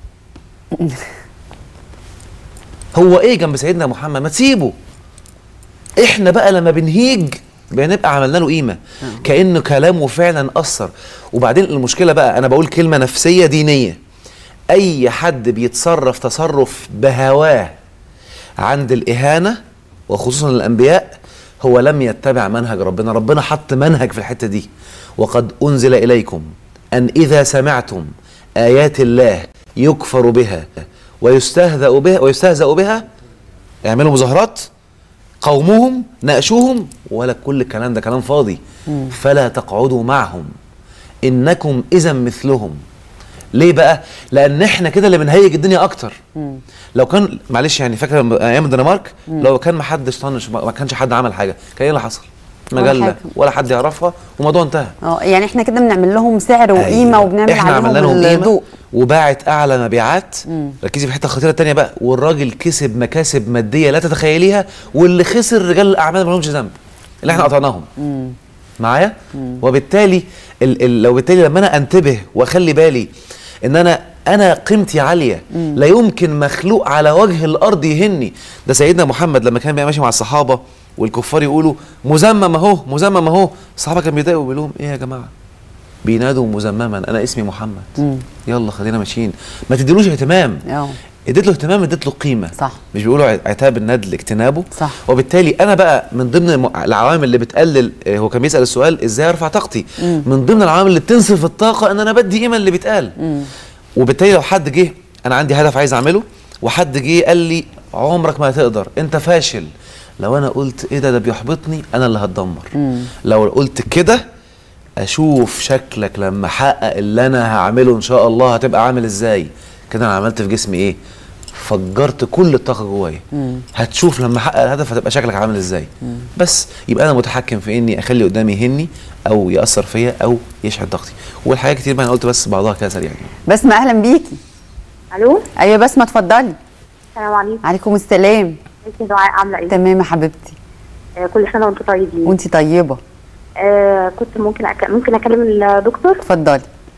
هو ايه جنب سيدنا محمد ما تسيبه احنا بقى لما بنهيج بنبقى عملنا له قيمه كانه كلامه فعلا اثر وبعدين المشكله بقى انا بقول كلمه نفسيه دينيه اي حد بيتصرف تصرف بهواه عند الاهانه وخصوصا الانبياء هو لم يتبع منهج ربنا ربنا حط منهج في الحته دي وقد انزل اليكم ان اذا سمعتم ايات الله يكفر بها ويستهزأ بها ويستهزأ بها يعملوا مظاهرات قومهم ناقشوهم ولا كل الكلام ده كلام فاضي فلا تقعدوا معهم انكم اذا مثلهم ليه بقى لان احنا كده اللي بنهيج الدنيا اكتر لو كان معلش يعني فاكره لما- ايام الدنمارك لو كان ما حدش طنش ما ما كانش حد عمل حاجه كان ايه اللي حصل ولا مجله حاجة. ولا حد يعرفها والموضوع انتهى اه يعني احنا كده بنعمل لهم سعر وقيمه أيوة. وبنعمل احنا عملنا عليهم لهم قيمه الضوء وباعت اعلى مبيعات ركزي في الحته الخطيره الثانيه بقى والراجل كسب مكاسب ماديه لا تتخيليها واللي خسر رجال الاعمال ما لهمش ذنب اللي احنا قطعناهم معايا وبالتالي ال ال لو بالتالي لما انا انتبه واخلي بالي ان انا انا قيمتي عاليه لا يمكن مخلوق على وجه الارض يهني ده سيدنا محمد لما كان بيبقى ماشي مع الصحابه والكفار يقولوا مزمم اهو مزمم اهو الصحابه كانوا بيضايقوا بيقول لهم ايه يا جماعه بينادوا مزمما انا اسمي محمد يلا خلينا ماشيين ما تديلوش اهتمام اه اديت له اهتمام اديت له قيمه صح. مش بيقولوا ع- عتاب الندل اجتنابه صح. وبالتالي انا بقى من ضمن الم- العوامل اللي بتقلل آه، هو كان بيسال السؤال ازاي ارفع طاقتي من ضمن العوامل اللي بتنصف الطاقه ان انا بدي قيمه اللي بيتقال وبالتالي لو حد جه انا عندي هدف عايز اعمله وحد جه قال لي عمرك ما هتقدر انت فاشل لو انا قلت ايه ده ده بيحبطني انا اللي هتدمر لو قلت كده اشوف شكلك لما احقق اللي انا هعمله ان شاء الله هتبقى عامل ازاي كده انا عملت في جسمي ايه فجرت كل الطاقه جوايا هتشوف لما احقق الهدف هتبقى شكلك عامل ازاي بس يبقى انا متحكم في اني اخلي قدامي يهني او ياثر فيا او يشحن طاقتي والحاجات كتير بقى انا قلت بس بعضها كده سريع يعني بسمة اهلا بيكي الو ايوه بسمة اتفضلي السلام عليكم عليكم السلام ازيك يا دعاء عامله ايه تمام يا حبيبتي آه كل سنه وانتم طيبين وانتي طيبه آه كنت ممكن أك... ممكن اكلم الدكتور اتفضلي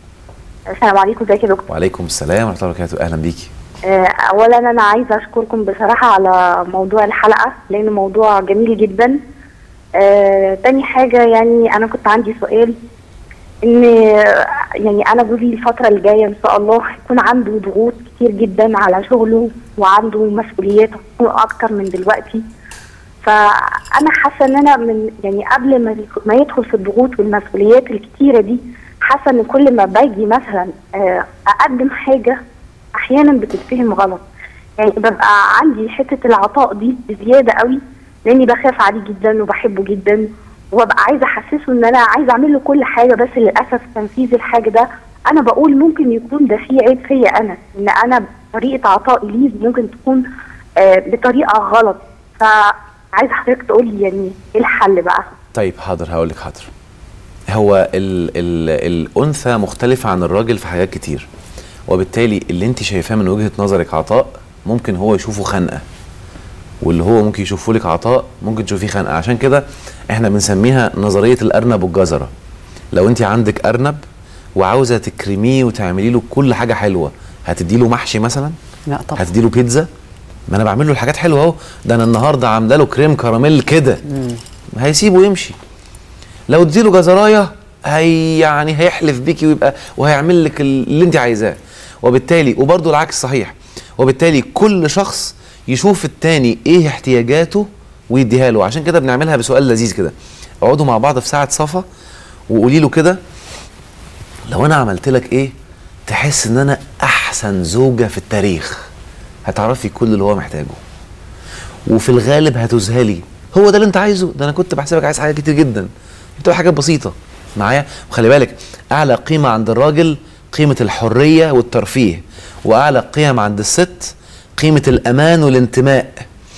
السلام عليكم ازيك يا دكتور وعليكم السلام ورحمه الله وبركاته اهلا بيكي آه اولا انا عايزه اشكركم بصراحه على موضوع الحلقه لانه موضوع جميل جدا آه تاني حاجه يعني انا كنت عندي سؤال ان يعني انا جوزي الفتره اللي جايه ان شاء الله هيكون عنده ضغوط كتير جدا على شغله وعنده مسؤوليات هتكون اكتر من دلوقتي فانا حاسه ان انا من يعني قبل ما ما يدخل في الضغوط والمسؤوليات الكتيره دي حاسه ان كل ما باجي مثلا آه، اقدم حاجه احيانا بتتفهم غلط يعني ببقى عندي حته العطاء دي بزياده قوي لاني بخاف عليه جدا وبحبه جدا وببقى عايزه احسسه ان انا عايزه اعمل له كل حاجه بس للاسف تنفيذ الحاجه ده انا بقول ممكن يكون ده فيه عيب فيا انا ان انا طريقه عطائي ليه ممكن تكون آه، بطريقه غلط فعايزه حضرتك تقول لي يعني ايه الحل بقى طيب حاضر هقول لك حاضر هو ال ال الانثى مختلفه عن الراجل في حاجات كتير وبالتالي اللي انت شايفاه من وجهه نظرك عطاء ممكن هو يشوفه خنقه واللي هو ممكن يشوفه لك عطاء ممكن تشوفيه خنقه عشان كده احنا بنسميها نظريه الارنب والجزره لو انت عندك ارنب وعاوزه تكرميه وتعملي له كل حاجه حلوه هتدي له محشي مثلا لا طبعا هتدي له بيتزا ما انا بعمل له الحاجات حلوه اهو ده انا النهارده عامله له كريم كراميل كده هيسيبه يمشي لو اديله جزرايه هي يعني هيحلف بيكي ويبقى وهيعمل لك اللي انت عايزاه وبالتالي وبرضه العكس صحيح وبالتالي كل شخص يشوف التاني ايه احتياجاته ويديها له عشان كده بنعملها بسؤال لذيذ كده اقعدوا مع بعض في ساعه صفا وقولي له كده لو انا عملت لك ايه تحس ان انا احسن زوجه في التاريخ هتعرفي كل اللي هو محتاجه وفي الغالب هتذهلي هو ده اللي انت عايزه ده انا كنت بحسبك عايز حاجات كتير جدا بتبقى حاجات بسيطه معايا وخلي بالك اعلى قيمه عند الراجل قيمه الحريه والترفيه واعلى قيم عند الست قيمه الامان والانتماء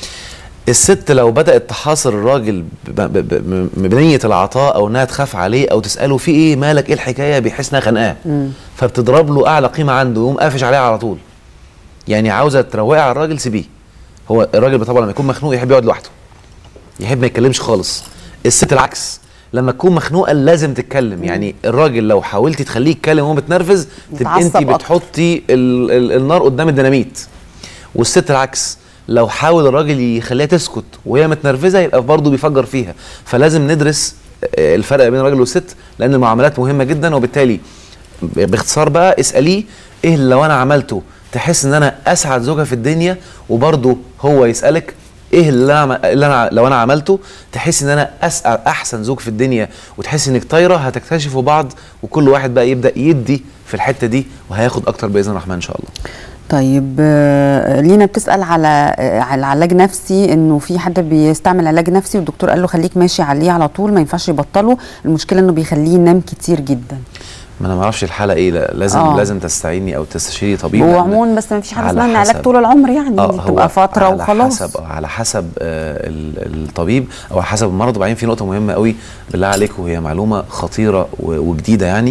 الست لو بدات تحاصر الراجل ب- ب- ب- بنيه العطاء او انها تخاف عليه او تساله في ايه مالك ايه الحكايه بيحس انها خانقاه فبتضرب له اعلى قيمه عنده ويقوم قافش عليها على طول يعني عاوزه تروقي على الراجل سيبيه هو الراجل طبعا لما يكون مخنوق يحب يقعد لوحده يحب ما يتكلمش خالص الست العكس لما تكون مخنوقه لازم تتكلم يعني الراجل لو حاولتي تخليه يتكلم وهو متنرفز تبقى انت يتعصب أكتر. بتحطي ال ال النار قدام الديناميت والست العكس لو حاول الراجل يخليها تسكت وهي متنرفزه يبقى برضه بيفجر فيها فلازم ندرس آه، الفرق بين الراجل والست لان المعاملات مهمه جدا وبالتالي ب- باختصار بقى اساليه ايه اللي لو انا عملته تحس ان انا اسعد زوجه في الدنيا وبرضه هو يسالك ايه اللي انا عم- اللي انا لو انا عملته تحس ان انا اسعد احسن زوج في الدنيا وتحس انك طايره هتكتشفوا بعض وكل واحد بقى يبدا يدي في الحته دي وهياخد اكتر باذن الرحمن ان شاء الله طيب آه، لينا بتسال على آه، على علاج نفسي انه في حد بيستعمل علاج نفسي والدكتور قال له خليك ماشي عليه على طول ما ينفعش يبطله المشكله انه بيخليه ينام كتير جدا ما انا ما اعرفش الحاله ايه لا لازم آه. آه. لازم تستعيني او تستشيري طبيب هو لأن عموما بس ما فيش حاجه على اسمها ان علاج حسب- طول العمر يعني اه دي هو تبقى فتره على وخلاص حسب على حسب آه ال- الطبيب او على حسب المرض وبعدين في نقطه مهمه قوي بالله عليكم وهي معلومه خطيره و- وجديده يعني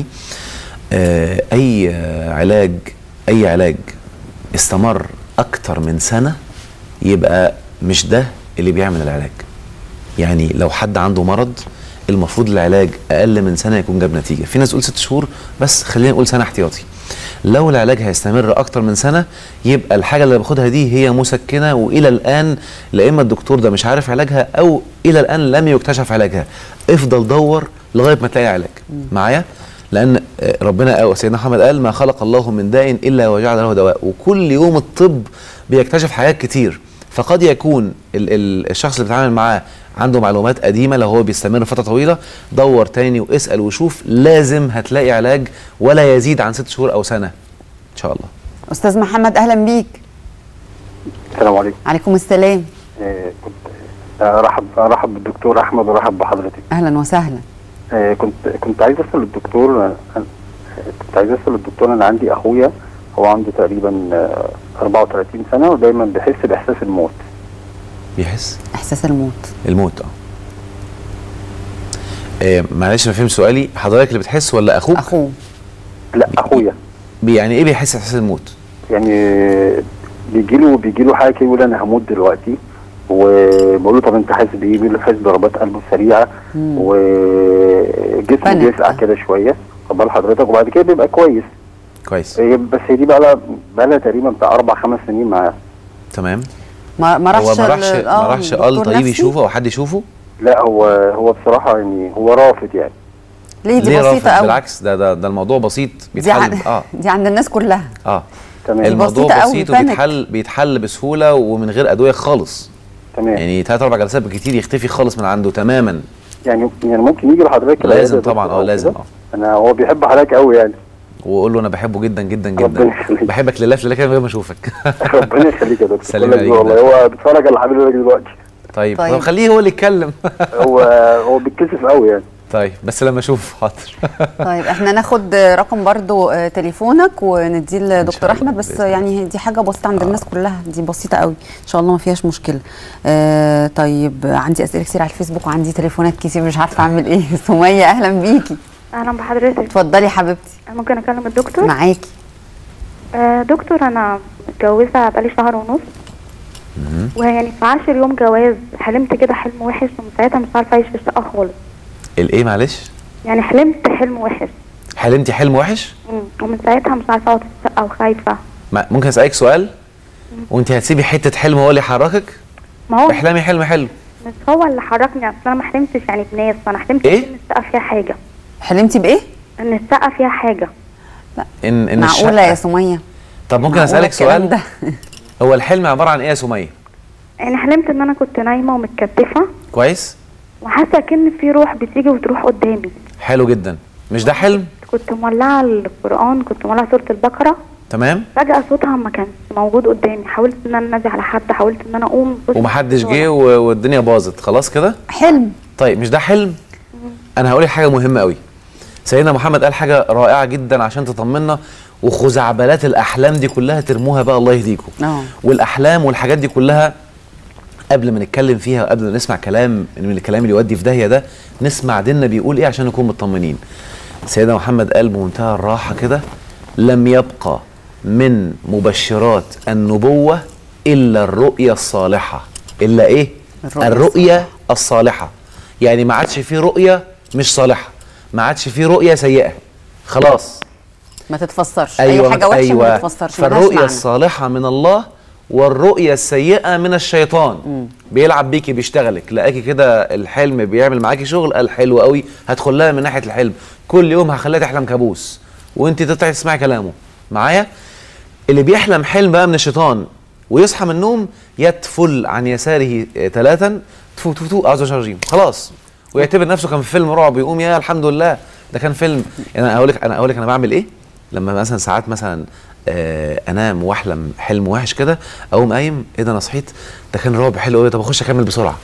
آه اي آه علاج اي علاج استمر اكتر من سنه يبقى مش ده اللي بيعمل العلاج يعني لو حد عنده مرض المفروض العلاج اقل من سنه يكون جاب نتيجه في ناس تقول ست شهور بس خلينا نقول سنه احتياطي لو العلاج هيستمر اكتر من سنه يبقى الحاجه اللي باخدها دي هي مسكنه والى الان لا اما الدكتور ده مش عارف علاجها او الى الان لم يكتشف علاجها افضل دور لغايه ما تلاقي علاج معايا لان آه، ربنا أو سيدنا محمد قال ما خلق الله من داء الا وجعل له دواء وكل يوم الطب بيكتشف حاجات كتير فقد يكون ال ال الشخص اللي بتتعامل معاه عنده معلومات قديمه لو هو بيستمر فتره طويله دور تاني واسال وشوف لازم هتلاقي علاج ولا يزيد عن ست شهور او سنه ان شاء الله استاذ محمد اهلا بيك السلام عليكم عليكم السلام آه، كنت آه، ارحب ارحب بالدكتور احمد وارحب بحضرتك اهلا وسهلا آه، كنت كنت عايز اسال الدكتور آه، كنت عايز اسال الدكتور انا عندي اخويا هو عنده تقريبا آه، 34 سنه ودايما بيحس باحساس الموت بيحس احساس الموت الموت اه إيه معلش ما فهمت سؤالي حضرتك اللي بتحس ولا اخوك اخوه لا اخويا بي- يعني ايه بيحس احساس الموت يعني بيجي له بيجي له حاجه كده يقول انا هموت دلوقتي وبقول له طب انت حاسس بايه؟ بيقول له حاسس بضربات قلبه سريعه وجسمه بانيك. بيسقع كده شويه خد بال حضرتك وبعد كده بيبقى كويس كويس هي بس هي دي بقى لها بقى لها تقريبا بتاع اربع خمس سنين معاه تمام ما ما هو راحش ما راحش ال- ما آه، راحش دكتور قال طيب نفسي؟ يشوفه او حد يشوفه لا هو هو بصراحه يعني هو رافض يعني ليه دي ليه بسيطه رافض قوي بالعكس ده ده ده الموضوع بسيط دي عن... بيتحل اه دي عند الناس كلها اه تمام الموضوع بسيطة قوي، بسيط بانك. وبيتحل بيتحل بسهوله ومن غير ادويه خالص تمام يعني ثلاث اربع جلسات بالكتير يختفي خالص من عنده تماما يعني يعني ممكن يجي لحضرتك لازم العيادة يا طبعاً، دكتور آه، أو لازم، كده؟ آه. انا هو بيحب حضرتك قوي يعني واقول له انا بحبه جدا جدا جدا ربنا يخليك. بحبك لله في لله كده من غير ما اشوفك ربنا يخليك يا دكتور سلام كل عليك والله هو بيتفرج على حبيبك دلوقتي طيب طيب. طب خليه هو اللي يتكلم هو هو بيتكسف قوي يعني طيب بس لما اشوف حاضر طيب احنا ناخد رقم برضو آه، تليفونك ونديه لدكتور الله، احمد بس بإذن الله. يعني دي حاجه بسيطه عند الناس كلها دي بسيطه قوي ان شاء الله ما فيهاش مشكله آه طيب عندي اسئله كتير على الفيسبوك وعندي تليفونات كتير مش عارفه اعمل ايه سميه اهلا بيكي اهلا بحضرتك اتفضلي حبيبتي ممكن اكلم الدكتور معاكي آه دكتور انا متجوزه بقالي شهر ونص ويعني في عاشر يوم جواز حلمت كده حلم وحش ومن ساعتها مش عارفه اعيش في الشقه خالص الايه معلش يعني حلمت حلم وحش حلمتي حلم وحش مم. ومن ساعتها مش عارفه اقعد في الشقه وخايفه ما- ممكن اسالك سؤال وانت هتسيبي حته حلم هو اللي يحركك ما هو احلامي حلم حلو مش هو اللي حركني اصل انا ما حلمتش يعني بناس انا حلمت إيه؟ ان الشقه فيها حاجه حلمتي بايه ان الشقه فيها حاجه ان ان معقوله الشقة- يا سميه طب ممكن معقولة اسالك الكلام سؤال ده هو الحلم عباره عن ايه يا سميه يعني حلمت ان انا كنت نايمه ومتكتفه كويس وحاسه كأن في روح بتيجي وتروح قدامي حلو جدا مش ده حلم كنت مولعه القران كنت مولعه سوره البقره تمام فجاه صوتها ما كانش موجود قدامي حاولت ان انا انادي على حد حاولت ان انا اقوم بص- ومحدش جه و- والدنيا باظت خلاص كده حلم طيب مش ده حلم انا هقول لك حاجه مهمه قوي سيدنا محمد قال حاجه رائعه جدا عشان تطمنا وخزعبلات الاحلام دي كلها ترموها بقى الله يهديكم اه والاحلام والحاجات دي كلها قبل ما نتكلم فيها وقبل ما نسمع كلام من الكلام اللي يودي في داهيه ده نسمع ديننا بيقول ايه عشان نكون مطمنين سيدنا محمد قال بمنتهى الراحه كده لم يبقى من مبشرات النبوه الا الرؤيا الصالحه الا ايه الرؤيا الرؤيا الصالحه يعني ما عادش في رؤيا مش صالحه ما عادش في رؤيا سيئه خلاص ما تتفسرش أيوة اي حاجه وحشه أيوة ما تتفسرش ملهاش فالرؤيا معنى. الصالحة من الله والرؤيا السيئة من الشيطان بيلعب بيكي بيشتغلك لقاكي كده الحلم بيعمل معاكي شغل قال حلو قوي هدخل لها من ناحية الحلم كل يوم هخليها تحلم كابوس وانت تطلعي تسمعي كلامه معايا اللي بيحلم حلم بقى من الشيطان ويصحى من النوم يتفل عن يساره آه، ثلاثا تفو تفو تفو اعوذ بالله من الرجيم خلاص ويعتبر نفسه كان في فيلم رعب يقوم يا الحمد لله ده كان فيلم يعني انا اقول لك انا اقول لك انا بعمل ايه لما مثلا ساعات مثلا آه انام واحلم حلم وحش كده اقوم قايم ايه ده انا صحيت ده كان رعب حلو قوي طب اخش اكمل بسرعه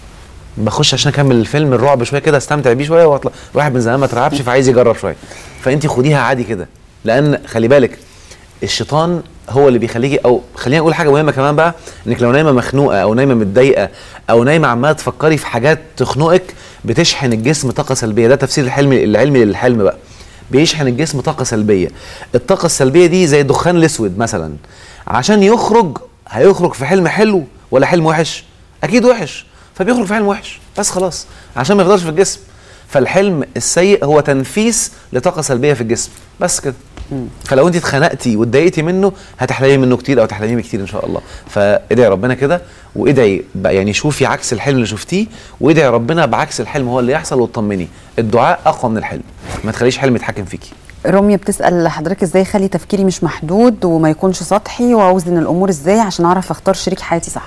بخش عشان اكمل الفيلم الرعب شويه كده استمتع بيه شويه واطلع الواحد من زمان ما اترعبش فعايز يجرب شويه فانت خديها عادي كده لان خلي بالك الشيطان هو اللي بيخليكي او خلينا نقول حاجه مهمه كمان بقى انك لو نايمه مخنوقه او نايمه متضايقه او نايمه عماله تفكري في حاجات تخنقك بتشحن الجسم طاقه سلبيه ده تفسير الحلم العلمي للحلم بقى بيشحن الجسم طاقه سلبيه الطاقه السلبيه دي زي الدخان الاسود مثلا عشان يخرج هيخرج في حلم حلو ولا حلم وحش اكيد وحش فبيخرج في حلم وحش بس خلاص عشان ما يفضلش في الجسم فالحلم السيء هو تنفيس لطاقه سلبيه في الجسم بس كده فلو انت اتخنقتي واتضايقتي منه هتحلمي منه كتير او تحلمي بيه كتير ان شاء الله فادعي ربنا كده وادعي بقى يعني شوفي عكس الحلم اللي شفتيه وادعي ربنا بعكس الحلم هو اللي يحصل وتطمني الدعاء اقوى من الحلم ما تخليش حلم يتحكم فيكي رمية بتسأل حضرتك ازاي اخلي تفكيري مش محدود وما يكونش سطحي واوزن الامور ازاي عشان اعرف اختار شريك حياتي صح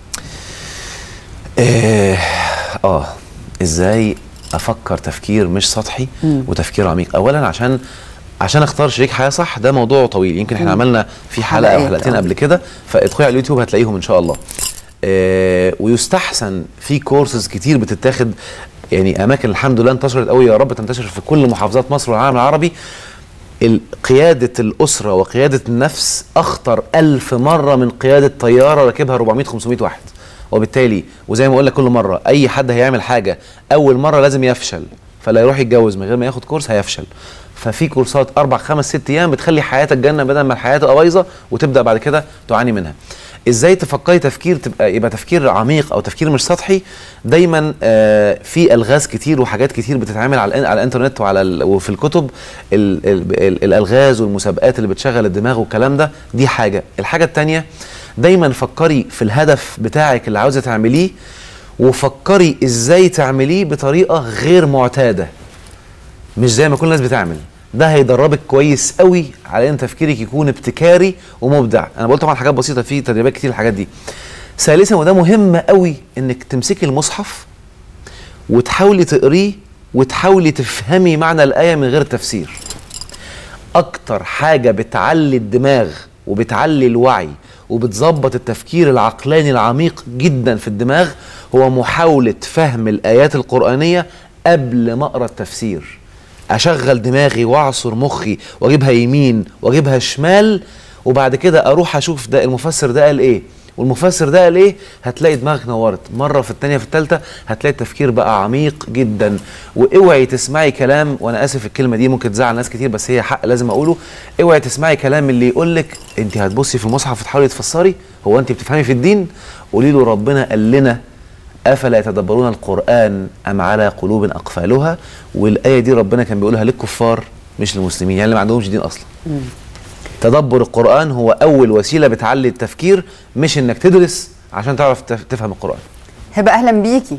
اه, آه ازاي افكر تفكير مش سطحي وتفكير عميق اولا عشان عشان اختار شريك حياه صح ده موضوع طويل يمكن احنا عملنا في حلقه او حلقات، حلقتين آه. قبل كده فادخلي على اليوتيوب هتلاقيهم ان شاء الله آه ويستحسن في كورسز كتير بتتاخد يعني اماكن الحمد لله انتشرت قوي يا رب تنتشر في كل محافظات مصر والعالم العربي ال- قيادة الأسرة وقيادة النفس أخطر ألف مرة من قيادة طيارة راكبها 400 500 واحد وبالتالي وزي ما أقول لك كل مرة أي حد هيعمل حاجة أول مرة لازم يفشل فلا يروح يتجوز من غير ما ياخد كورس هيفشل ففي كورسات أربع خمس ست أيام بتخلي حياتك جنة بدل ما الحياة تبقى بايظة وتبدأ بعد كده تعاني منها ازاي تفكري تفكير تبقى يبقى تفكير عميق او تفكير مش سطحي دايما آه في الغاز كتير وحاجات كتير بتتعمل على الإن- على الانترنت وعلى ال- وفي الكتب ال ال ال الالغاز والمسابقات اللي بتشغل الدماغ والكلام ده دي حاجه الحاجه التانية دايما فكري في الهدف بتاعك اللي عاوزه تعمليه وفكري ازاي تعمليه بطريقه غير معتاده مش زي ما كل الناس بتعمل ده هيدربك كويس قوي على ان تفكيرك يكون ابتكاري ومبدع انا بقول طبعا حاجات بسيطه في تدريبات كتير الحاجات دي ثالثا وده مهم قوي انك تمسكي المصحف وتحاولي تقريه وتحاولي تفهمي معنى الايه من غير تفسير اكتر حاجه بتعلي الدماغ وبتعلي الوعي وبتظبط التفكير العقلاني العميق جدا في الدماغ هو محاوله فهم الايات القرانيه قبل ما اقرا التفسير اشغل دماغي واعصر مخي واجيبها يمين واجيبها شمال وبعد كده اروح اشوف ده المفسر ده قال ايه والمفسر ده قال ايه هتلاقي دماغك نورت مره في الثانيه في الثالثه هتلاقي التفكير بقى عميق جدا واوعي تسمعي كلام وانا اسف الكلمه دي ممكن تزعل ناس كتير بس هي حق لازم اقوله اوعي تسمعي كلام اللي يقول لك انت هتبصي في المصحف وتحاولي تفسري هو انت بتفهمي في الدين قولي له ربنا قال لنا افلا يتدبرون القران ام على قلوب اقفالها والايه دي ربنا كان بيقولها للكفار مش للمسلمين يعني اللي ما عندهمش دين اصلا تدبر القرآن هو أول وسيلة بتعلي التفكير مش إنك تدرس عشان تعرف تف- تفهم القرآن هبه اهلا بيكي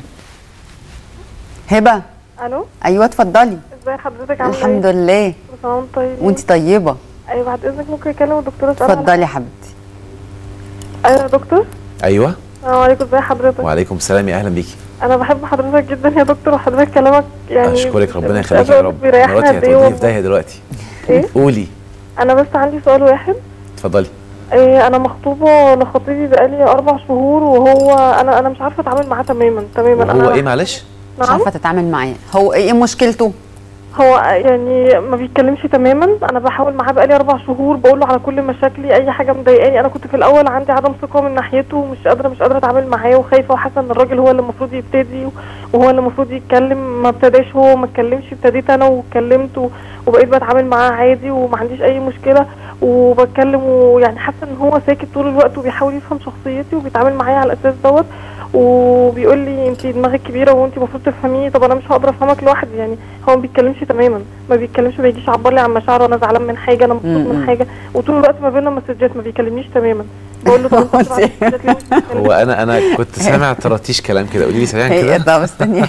هبه الو ايوه اتفضلي ازي حضرتك عامله الحمد ايه؟ لله كل سنه وانت طيب وانت طيبه ايوه بعد اذنك ممكن اكلم الدكتوره اسالها اتفضلي يا حبيبتي ايوه يا دكتور أيوه السلام عليكم ازي حضرتك وعليكم السلام يا أهلا بيكي انا بحب حضرتك جدا يا دكتور وحضرتك كلامك يعني أشكرك ربنا مش يخليك قادرة يا أقولك رب بيريحنا مراتي قد ايه هتوديني في والله. داهية دلوقتي ايه قولي انا بس عندي سؤال واحد اتفضلي إيه انا مخطوبه لخطيبي بقالي اربع شهور وهو انا انا مش عارفه اتعامل معاه تماما تماما وهو انا إيه معلش مش نعم عارفه تتعامل معاه هو ايه مشكلته هو يعني ما بيتكلمش تماما انا بحاول معاه بقالي اربع شهور بقول له على كل مشاكلي اي حاجه مضايقاني انا كنت في الاول عندي عدم ثقه من ناحيته ومش قادره مش قادره اتعامل معاه وخايفه وحاسه ان الراجل هو اللي المفروض يبتدي وهو اللي المفروض يتكلم ما ابتداش هو ما اتكلمش ابتديت انا واتكلمت و- وبقيت بتعامل معاه عادي وما عنديش اي مشكله وبتكلم ويعني حاسه ان هو ساكت طول الوقت وبيحاول يفهم شخصيتي وبيتعامل معايا على الاساس دوت وبيقول لي انت دماغك كبيره وانت المفروض تفهميني طب انا مش هقدر افهمك لوحدي يعني هو ما بيتكلمش تماما ما بيتكلمش ما بيجيش يعبر لي عن مشاعره انا زعلان من حاجه انا مبسوط من حاجه وطول الوقت ما بيننا مسجات ما بيكلمنيش تماما بقول له طب انت بتبعت مسجات ليه مش بتكلمني؟ هو أنا أنا كنت سامع طراطيش كلام كده قولي لي سريعا هي كده طب استني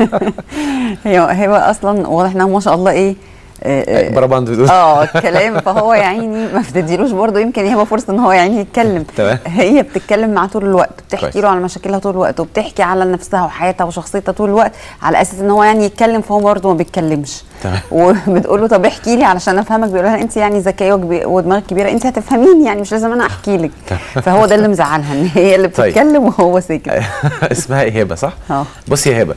هي هي اصلا واضح انها ما شاء الله ايه آه، آه، بربند بدون اه كلام فهو يا عيني ما بتديلوش برضه يمكن يبقى فرصه ان هو يا عيني يتكلم تمام. هي بتتكلم معاه طول الوقت بتحكي كويس. له على مشاكلها طول الوقت وبتحكي على نفسها وحياتها وشخصيتها طول الوقت على اساس ان هو يعني يتكلم فهو برضه ما بيتكلمش تمام. وبتقول له طب احكي لي علشان افهمك بيقول لها انت يعني ذكيه وكبي- ودماغك كبيره انت هتفهميني يعني مش لازم انا احكي لك فهو ده اللي مزعلها ان هي اللي طيب. بتتكلم وهو ساكت اسمها إيه هبة صح؟ اه بصي يا هبه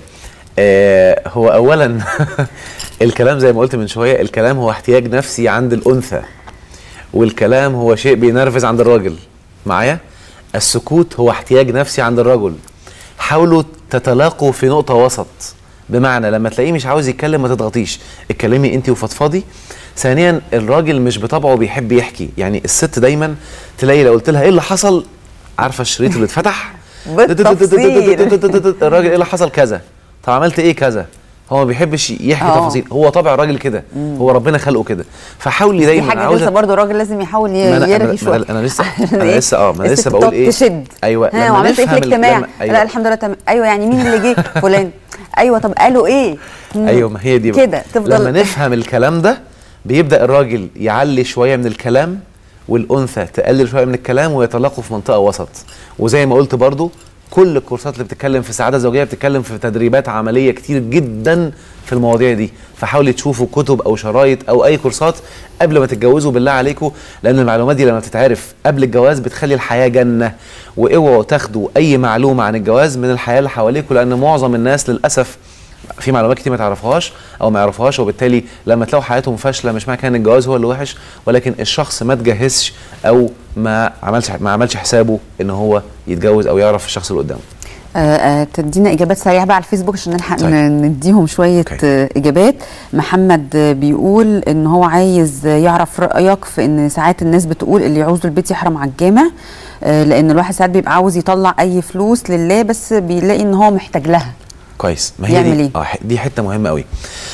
آه هو اولا الكلام زي ما قلت من شويه الكلام هو احتياج نفسي عند الانثى والكلام هو شيء بينرفز عند الراجل معايا السكوت هو احتياج نفسي عند الرجل حاولوا تتلاقوا في نقطه وسط بمعنى لما تلاقيه مش عاوز يتكلم ما تضغطيش اتكلمي انت وفضفضي ثانيا الراجل مش بطبعه بيحب يحكي يعني الست دايما تلاقي لو قلت لها ايه اللي حصل عارفه الشريط اللي اتفتح بالتفصيل. الراجل ايه اللي حصل كذا طب عملت ايه كذا هو ما بيحبش يحكي آه. تفاصيل هو طبع الراجل كده هو ربنا خلقه كده فحاولي دي دايما حاجه عاوزه لسه برضه الراجل لازم يحاول ي- ما أنا- يرغي أنا- شويه أنا- أنا لسه- عشان أنا إيه؟ لسه- آه، ما أنا لسه الست بقول بتقعد إيه؟ تشد أيوة، ها لما وعملت ايه في نفهم ال- الاجتماع لما- أيوة. لا الحمد لله تمام ايوه يعني مين اللي جه فلان ايوه طب قالوا ايه مم. ايوه ما هي دي بقى. كده تفضل لما نفهم الكلام ده بيبدا الراجل يعلي شويه من الكلام والانثى تقلل شويه من الكلام ويتلاقوا في منطقه وسط وزي ما قلت برضو كل الكورسات اللي بتتكلم في السعاده الزوجيه بتتكلم في تدريبات عمليه كتير جدا في المواضيع دي فحاولوا تشوفوا كتب او شرايط او اي كورسات قبل ما تتجوزوا بالله عليكم لان المعلومات دي لما بتتعرف قبل الجواز بتخلي الحياه جنه واوعوا تاخدوا اي معلومه عن الجواز من الحياه اللي حواليكم لان معظم الناس للاسف في معلومات كتير ما تعرفوهاش او ما يعرفوهاش وبالتالي لما تلاقوا حياتهم فاشله مش معنى كده ان الجواز هو اللي وحش ولكن الشخص ما تجهزش او ما عملش ما عملش حسابه ان هو يتجوز او يعرف الشخص اللي قدامه آه، آه، تدينا اجابات سريعه بقى على الفيسبوك عشان نلحق طيب. ن- نديهم شويه أوكي. آه، اجابات محمد آه، بيقول ان هو عايز آه، يعرف رايك في ان ساعات الناس بتقول اللي يعوز البيت يحرم على الجامع آه، لان الواحد ساعات بيبقى عاوز يطلع اي فلوس لله بس بيلاقي ان هو محتاج لها كويس ما هي يعمل دي إيه؟ اه ح- دي حته مهمه قوي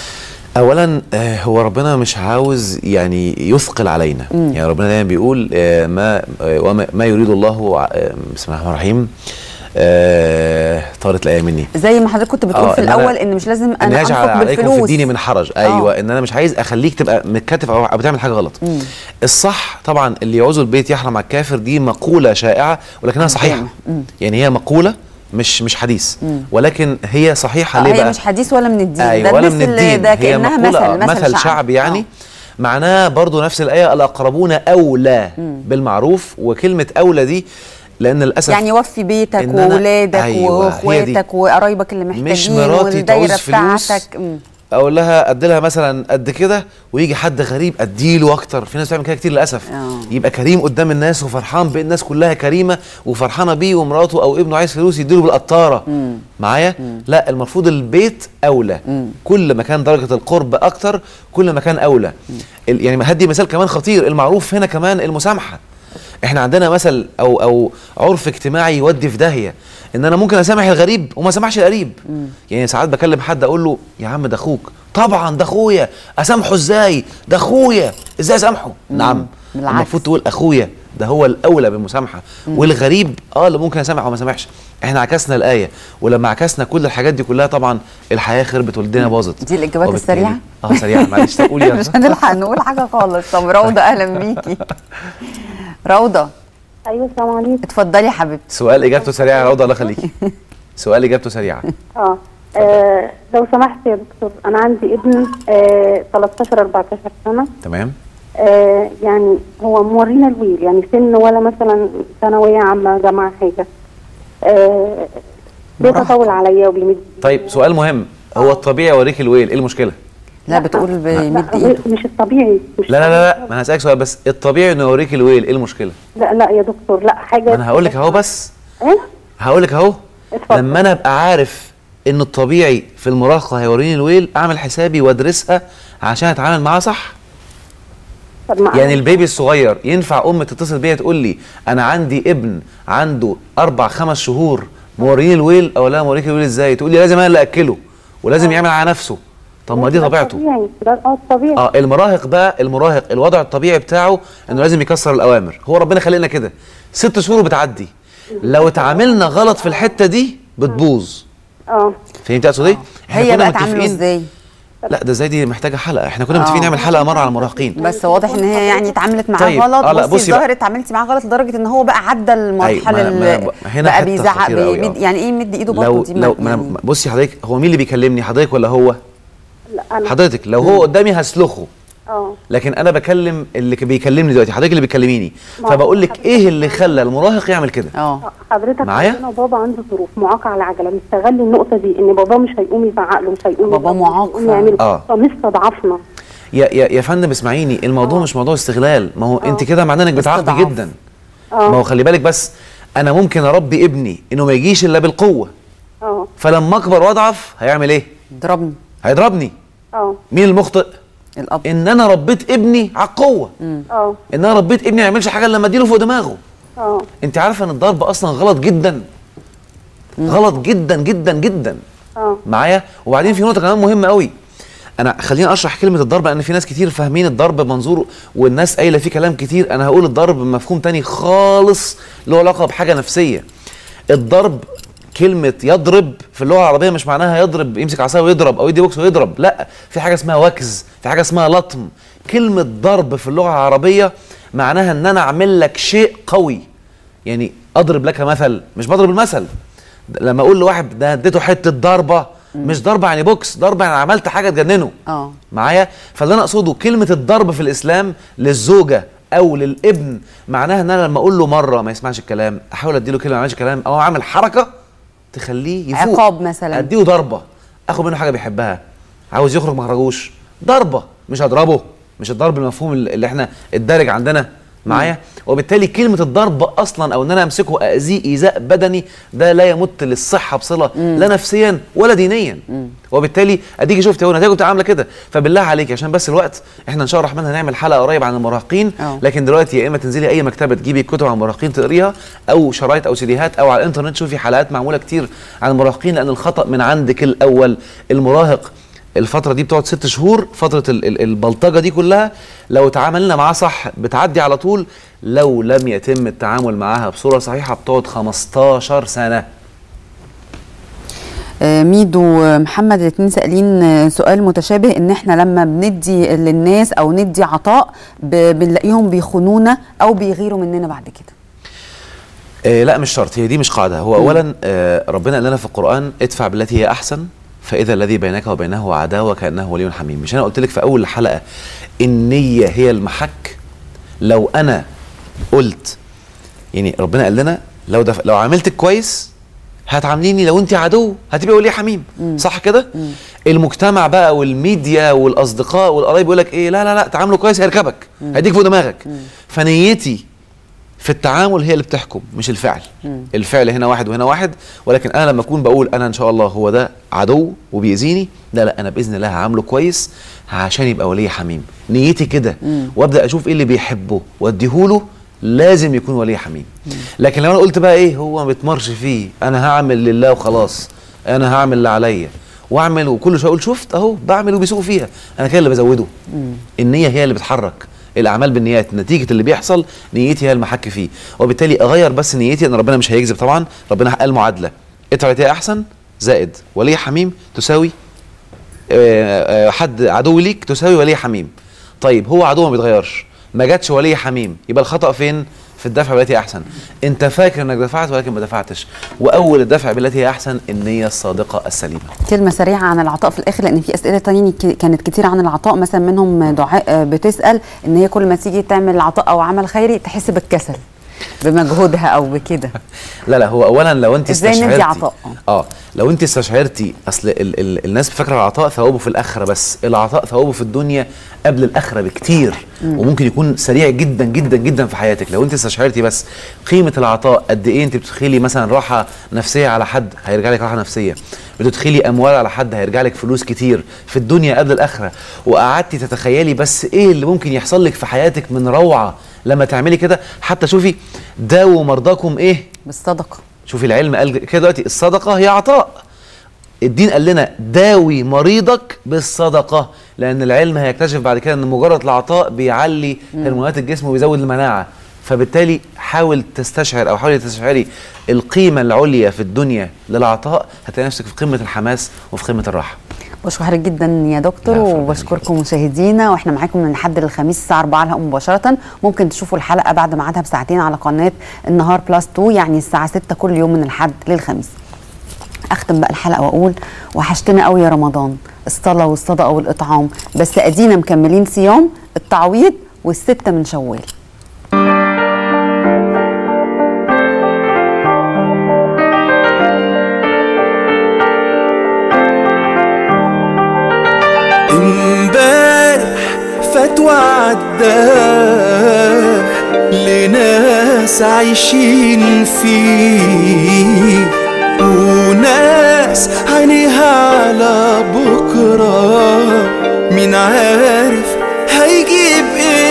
اولا آه هو ربنا مش عاوز يعني يثقل علينا مم. يعني ربنا دايما بيقول آه ما آه وما ما يريد الله آه بسم الله الرحمن الرحيم آه طارت الايه مني زي ما حضرتك كنت بتقول آه، في إن أنا- الاول ان مش لازم ان انا يجعل انفق عليكم في بالفلوس الدين من حرج ايوه ان انا مش عايز اخليك تبقى متكتف او أو بتعمل حاجه غلط مم. الصح طبعا اللي يعوز البيت يحرم على الكافر دي مقوله شائعه ولكنها صحيحه مم. يعني هي مقوله مش مش حديث مم. ولكن هي صحيحه آه، ليه هي بقى مش حديث ولا من الدين ايوه ده ولا من المثل الدين ده هي كانها مقولة مثل مثل شعب يعني معناها برضو نفس الايه الاقربون اولى مم. بالمعروف وكلمه اولى دي لان للاسف يعني وفي بيتك إن أنا- وولادك أيوة، هي دي. واخواتك وقرايبك اللي محتاجين مش مراتي والدايره تعوز فلوس بتاعتك مم. اقول لها ادي لها مثلا قد كده ويجي حد غريب اديله اكتر في ناس بتعمل كده كتير للاسف آه. يبقى كريم قدام الناس وفرحان بان الناس كلها كريمه وفرحانه بيه ومراته او ابنه عايز فلوس يديله بالقطاره مم. معايا لا المفروض البيت اولى مم. كل ما كان درجه القرب اكتر كل ما كان اولى ال- يعني هدي مثال كمان خطير المعروف هنا كمان المسامحه احنا عندنا مثل او او عرف اجتماعي يودي في داهيه ان انا ممكن اسامح الغريب وما اسامحش القريب يعني ساعات بكلم حد اقول له يا عم ده اخوك طبعا ده اخويا اسامحه ازاي ده اخويا ازاي اسامحه نعم بالعكس. المفروض تقول اخويا ده هو الاولى بالمسامحه والغريب اه اللي ممكن اسامح وما اسامحش احنا عكسنا الايه ولما عكسنا كل الحاجات دي كلها طبعا الحياه خربت والدنيا باظت دي الإجابات وبالتالي- السريعة؟ اه سريعه معلش طب قولي مش يلا. هنلحق نقول حاجه خالص طب روضه اهلا بيكي روضه ايوه السلام عليكم اتفضلي يا حبيبتي سؤال اجابته سريعه يا روضه الله يخليكي سؤال اجابته سريعه اه آه، لو سمحت يا دكتور انا عندي ابن آه 13 14 سنه تمام آه يعني هو مورينا الويل يعني سن ولا مثلا ثانويه عامه جامعه حاجه آه بيتطول عليا وبيمد طيب سؤال مهم هو الطبيعي اوريك الويل ايه المشكله لا بتقول بيمد لا ايده مش الطبيعي مش لا لا لا لا ما انا هسالك سؤال بس الطبيعي انه يوريك الويل ايه المشكله لا لا يا دكتور لا حاجه ما انا هقول لك اهو بس ايه هقول لك اهو اتفضل. لما انا ابقى عارف ان الطبيعي في المراهقه هيوريني الويل اعمل حسابي وادرسها عشان اتعامل معاها صح طب ما يعني البيبي الصغير ينفع ام تتصل بيا تقول لي انا عندي ابن عنده اربع خمس شهور موريني الويل او لا موريك الويل ازاي تقول لي لازم انا اللي اكله ولازم يعمل على نفسه طب ما دي ده طبيعته طبيعي ده اه طبيعي اه المراهق بقى المراهق الوضع الطبيعي بتاعه انه لازم يكسر الاوامر هو ربنا خلقنا كده ست شهور بتعدي لو اتعاملنا غلط في الحته دي بتبوظ اه فهمت اقصد ايه احنا هي كنا بقى تعمله متفقين- ازاي لا ده ازاي دي محتاجه حلقه احنا كنا آه. متفقين نعمل حلقه مره على المراهقين بس واضح ان هي يعني اتعاملت معاه طيب، غلط آه، لا، بصي بصي بقى. الظاهر اتعاملتي معاه غلط لدرجه ان هو بقى عدى المرحله أيوة، ما- ما- اللي هنا بقى حتة بيزعق خطيرة أوي، بيمد آه. يعني ايه يمد ايده برضه لو دي لو ما يعني أنا- بصي حضرتك هو مين اللي بيكلمني حضرتك ولا هو لا انا حضرتك لو هو قدامي هسلخه اه لكن انا بكلم اللي بيكلمني دلوقتي حضرتك اللي بيكلميني ما- فبقول لك ايه اللي خلى المراهق يعمل كده اه حضرتك معايا؟ عندنا بابا عنده ظروف معاق على العجله مستغل النقطه دي ان بابا مش هيقوم يزعق له مش هيقوم بابا يضربه، معاق مش هيقوم فعلا. يعمل آه. فمستضعفنا يا يا يا فندم اسمعيني الموضوع مش موضوع استغلال ما هو انت كده معناه انك بتعاقبي استضعاف. جدا اه ما هو خلي بالك بس انا ممكن اربي ابني انه ما يجيش الا بالقوه اه فلما اكبر واضعف هيعمل ايه ضربني هيضربني اه مين المخطئ الاب ان انا ربيت ابني على القوه اه ان انا ربيت ابني ما يعملش حاجه إلا لما اديله فوق دماغه اه انت عارفه ان الضرب اصلا غلط جدا غلط جدا جدا جدا اه معايا وبعدين في نقطه كمان مهمه قوي انا خليني اشرح كلمه الضرب لان في ناس كتير فاهمين الضرب بمنظور والناس قايله فيه كلام كتير انا هقول الضرب بمفهوم تاني خالص له علاقه بحاجه نفسيه الضرب كلمة يضرب في اللغة العربية مش معناها يضرب يمسك عصاية ويضرب أو يدي بوكس ويضرب، لا في حاجة اسمها وكز، في حاجة اسمها لطم. كلمة ضرب في اللغة العربية معناها إن أنا أعمل لك شيء قوي. يعني أضرب لك مثل، مش بضرب المثل. لما أقول لواحد ده اديته حتة ضربة مش ضربة يعني بوكس، ضربة يعني عملت حاجة تجننه. اه معايا فاللي انا اقصده كلمه الضرب في الاسلام للزوجه او للابن معناها ان انا لما اقول له مره ما يسمعش الكلام احاول اديله كلمه ما يعملش كلام او اعمل حركه تخليه يفوق عقاب مثلا. اديله ضربه اخد منه حاجه بيحبها عاوز يخرج ما خرجوش ضربه مش هضربه مش الضرب المفهوم اللي احنا الدارج عندنا معايا وبالتالي كلمه الضرب اصلا او ان انا امسكه اذيه ايذاء بدني ده لا يمت للصحه بصله لا نفسيا ولا دينيا وبالتالي اديكي شفت اهو نتائجه بتبقى عامله كده فبالله عليك عشان بس الوقت احنا ان شاء الله الرحمن هنعمل حلقه قريب عن المراهقين أه. لكن دلوقتي يا اما تنزلي اي مكتبه تجيبي كتب عن المراهقين تقريها او شرايط او سيديهات او على الانترنت تشوفي حلقات معموله كتير عن المراهقين لان الخطا من عندك الاول المراهق الفترة دي بتقعد ست شهور فترة ال- ال- البلطجة دي كلها لو تعاملنا معاها صح بتعدي على طول لو لم يتم التعامل معاها بصورة صحيحة بتقعد 15 سنة آه، ميدو ومحمد الاثنين سائلين آه، سؤال متشابه ان احنا لما بندي للناس او ندي عطاء ب- بنلاقيهم بيخونونا او بيغيروا مننا بعد كده آه لا مش شرط هي دي مش قاعده هو اولا آه ربنا قال لنا في القران ادفع بالتي هي احسن فاذا الذي بينك وبينه عداوه كانه ولي حميم مش انا قلت لك في اول حلقه النيه هي المحك لو انا قلت يعني ربنا قال لنا لو دف... لو عملتك كويس هتعامليني لو انت عدو هتبقى ولي حميم صح كده المجتمع بقى والميديا والاصدقاء والقرايب يقول لك ايه لا لا لا تعامله كويس هيركبك هيديك فوق دماغك فنيتي في التعامل هي اللي بتحكم مش الفعل الفعل هنا واحد وهنا واحد ولكن انا لما اكون بقول انا ان شاء الله هو ده عدو وبيأذيني لا لا انا باذن الله هعامله كويس عشان يبقى ولي حميم نيتي كده وابدا اشوف ايه اللي بيحبه واديهوله لازم يكون ولي حميم لكن لو انا قلت بقى ايه هو ما بيتمرش فيه انا هعمل لله وخلاص انا هعمل اللي عليا واعمل وكل شويه اقول شفت اهو بعمل وبيسوق فيها انا كده اللي بزوده النيه هي اللي بتحرك الاعمال بالنيات نتيجه اللي بيحصل نيتي هي المحك فيه وبالتالي اغير بس نيتي ان ربنا مش هيكذب طبعا ربنا قال معادله ادفع التي هي احسن زائد ولي حميم تساوي آه، آه، حد عدو ليك تساوي ولي حميم طيب هو عدو ما بيتغيرش ما جاتش ولي حميم يبقى الخطا فين في الدفع بالتي هي احسن انت فاكر انك دفعت ولكن ما دفعتش واول الدفع بالتي هي احسن النيه الصادقه السليمه كلمة سريعة عن العطاء في الآخر لأن في أسئلة تانية ك- كانت كتير عن العطاء مثلا منهم دعاء آه، بتسأل إن هي كل ما تيجي تعمل عطاء أو عمل خيري تحس بالكسل بمجهودها أو بكده لا لا هو اولا لو انت إزاي ندي استشعرتي عطاء؟ اه لو انت استشعرتي اصل ال ال الناس فاكره العطاء ثوابه في الاخره بس العطاء ثوابه في الدنيا قبل الاخره بكتير وممكن يكون سريع جدا جدا جدا في حياتك لو انت استشعرتي بس قيمه العطاء قد ايه انت بتدخلي مثلا راحه نفسيه على حد هيرجع لك راحه نفسيه بتدخلي اموال على حد هيرجع لك فلوس كتير في الدنيا قبل الاخره وقعدتي تتخيلي بس ايه اللي ممكن يحصل لك في حياتك من روعه لما تعملي كده حتى شوفي داووا مرضاكم ايه بالصدقة شوفي العلم قال كده دلوقتي الصدقه هي عطاء الدين قال لنا داوي مريضك بالصدقه لان العلم هيكتشف بعد كده ان مجرد العطاء بيعلي هرمونات الجسم وبيزود المناعه فبالتالي حاول تستشعر او حاولي تستشعري القيمه العليا في الدنيا للعطاء هتلاقي نفسك في قمه الحماس وفي قمه الراحه بشكر حضرتك جدا يا دكتور العفو، ربنا وبشكركم مشاهدينا واحنا معاكم من الحد للخميس الساعه 4 الهواء مباشره ممكن تشوفوا الحلقه بعد ميعادها بساعتين على قناه النهار بلس 2 يعني الساعه 6 كل يوم من الحد للخميس اختم بقى الحلقه واقول وحشتنا قوي يا رمضان الصلاه والصدقه والاطعام بس ادينا مكملين صيام التعويض والسته من شوال امبارح فات وعداه لناس عايشين فيه وناس عينيها على بكرة مين عارف هيجيب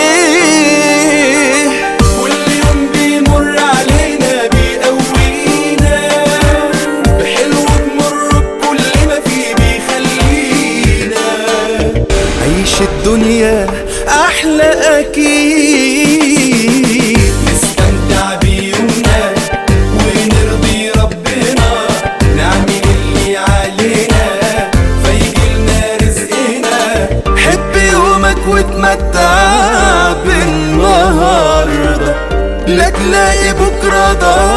ايه كل يوم بيمر علينا بيقوينا بحلو بمر بكل ما فيه بيخلينا عيش الدنيا احلى اكيد نستمتع بيومنا ونرضي ربنا نعمل اللي علينا فيجيلنا رزقنا حب يومك وتمتع بالنهارده لا تلاقي بكره ضاع